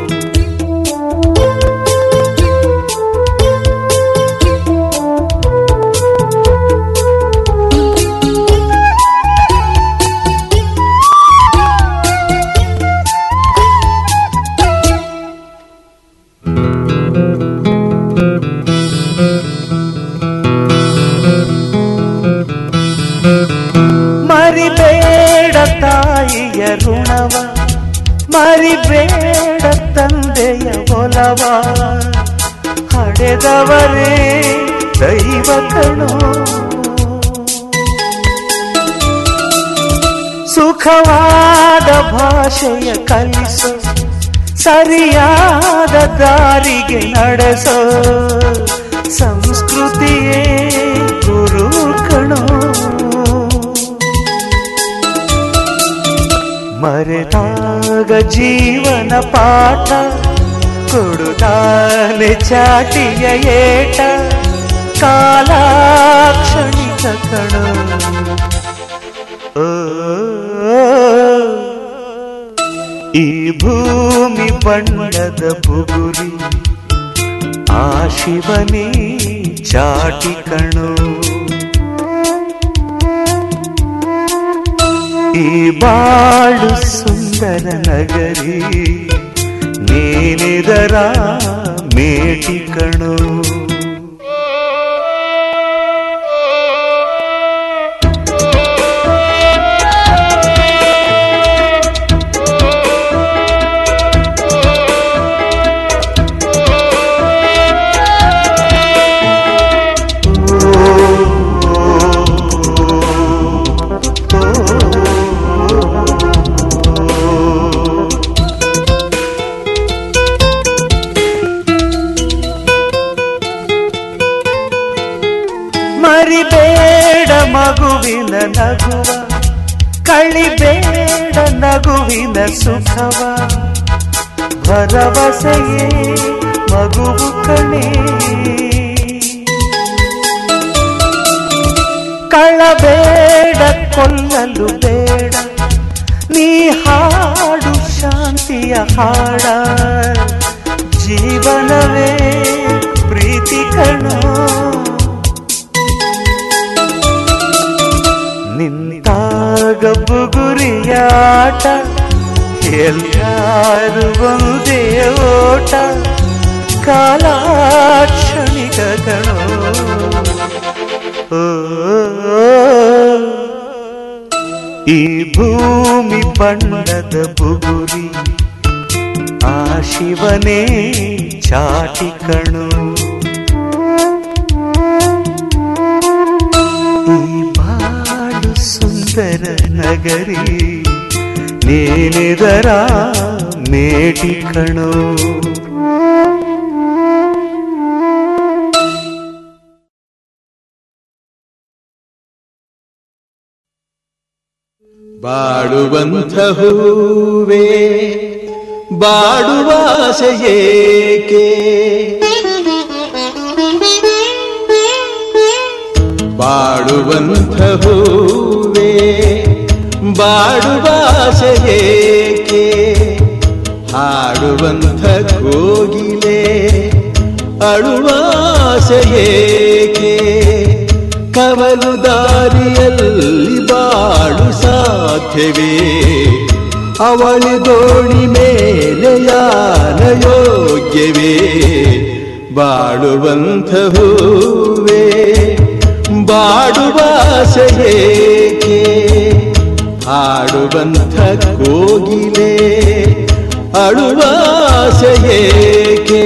ಮರಿಬೇಡ ತಾಯಿಯ ಋಣವ ಮರಿಬೇಡ ತಂದೆಯ ಒಲವ ಹಡೆದವರೇ ದೈವ ಕಣೋ ಸುಖವಾದ ಭಾಷೆಯ ಕಲಿಸು ಸರಿಯಾದ ದಾರಿಗೆ ನಡೆಸೋ ಸಂಸ್ಕೃತಿಯೇ ಗುರು ಕಣೋ ಮರೆತಾಗ ಜೀವನ ಪಾಠ ಕೊಡುತ್ತಾನೆ ಚಾಟಿಯ ಏಟ ಕಾಲಾಕ್ಷಣಿಕ ಕಣೋ ಓ, ಈ ಭೂಮಿ ಬಣ್ಣದ ಬುಗುರಿ ಆ ಶಿವನೇ ಚಾಟಿ ಕಣೋ ಈ ಬಾಳು ಸುಂದರ ನಗರಿ ನೀನಿದರ ಮೇಟಿ ಕಣೋ ಮರಿಬೇಡ ಮಗುವಿನ ನಗುವ ಕಳಿಬೇಡ ನಗುವಿನ ಸುಖವ ಭರವಸೆಯೇ ಮಗುವು ಕಣೆ ಕಳಬೇಡ ಕೊಲ್ಲಲು ಬೇಡ ನೀ ಹಾಡು ಶಾಂತಿಯ ಹಾಡ ಜೀವನವೇ ಪ್ರೀತಿ ಕಣೋ ನಿಂತಾಗ ಬುಗುರಿಯಾಟ ಎಲ್ಲಾರು ಒಂದೇ ಓಟ ಕಾಲಾಕ್ಷಣಿಕ ಕಣೋ ಓ, ಈ ಭೂಮಿ ಬಣ್ಣದ ಬುಗುರಿ ಆ ಶಿವನೇ ಚಾಟಿ ಕಣು ಈ ಬಾಳು ಸುಂದರ ನಗರಿ ನೀನಿದರ ಮೇಟಿ ಕಣು
ಬಾಡುವಂಥ ಹೂವೇ ಬಾಡುವಾಸೆಯೇಕೆ ಬಾಡುವಂಥ ಹೂವೇ ಬಾಡುವಾಸೆಯೇಕೆ ಹಾಡುವಂಥ ಕೋಗಿಲೆ ಅಳುವಾಸೆಯೇಕೆ ಕವಲು ದಾರಿಯಲ್ಲಿ ಬಾಳು ಸಾಧ್ಯವೇ ಅವಳಿ ದೋಣಿ ಮೇಲೆ ಯಾನ ಯೋಗ್ಯವೇ ಬಾಳುವಂಥ ಹೂವೇ ಬಾಡುವಾಸೆಯೇಕೆ ಹಾಡುವಂಥ ಕೋಗಿಲೆ ಅಳುವಾಸೆಯೇಕೆ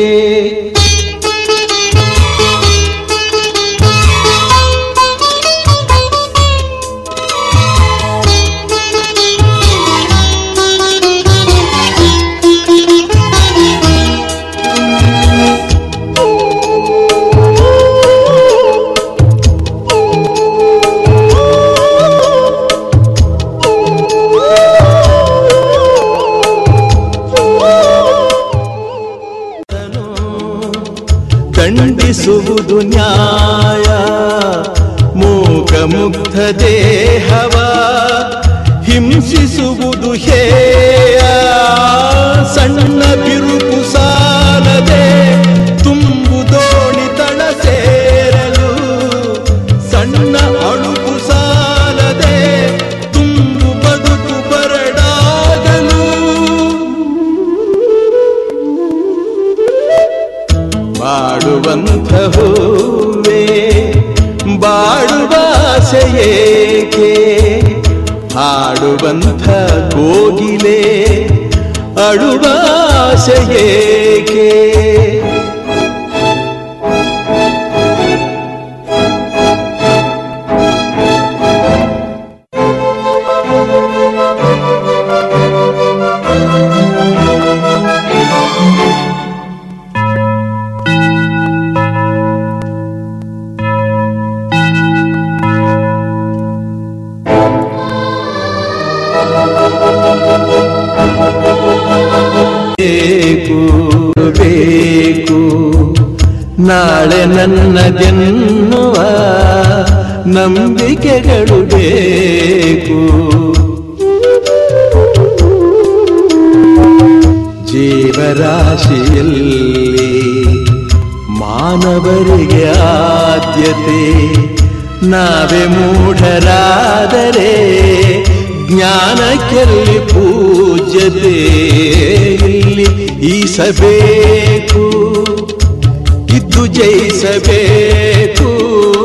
ದಂಡಿಸುವುದು ನ್ಯಾಯ ಮೂಕ ಮುಗ್ಧ ದೇಹವ ಹಿಂಸಿಸುವುದು ಹೇಯ ಸಣ್ಣ ಬಿರುಕು ಸಾಲದೆ ತುಂಬು ದೋಣಿ ತಳ ಸೇರಲು ಸಣ್ಣ ಅಳುಕು ಸಾಲದೆ ತುಂಬು ಬದುಕು ಬರಡಾಗಲು ಬಾಡುವಂಥ ಹೂವೇ ಬಾಡುವಾಸೆಯೇಕೆ ಹಾಡುವಂಥ ಕೋಗಿಲೆ ಅಳುವಾಸೆಯೇಕೆ ಬೇಕು ಬೇಕು ನಾಳೆ ನನ್ನದೆನ್ನುವ ನಂಬಿಕೆಗಳು ಬೇಕು ಜೀವರಾಶಿಯಲ್ಲಿ ಮಾನವರಿಗೆ ಆದ್ಯತೆ ನಾವೇ ಮೂಢರಾದರೆ ಜ್ಞಾನಕ್ಕೆಲ್ಲಿ ಪೂಜ್ಯತೆ ಇಲ್ಲಿ ಈಸಬೇಕು ಇದ್ದು ಜಯಿಸಬೇಕು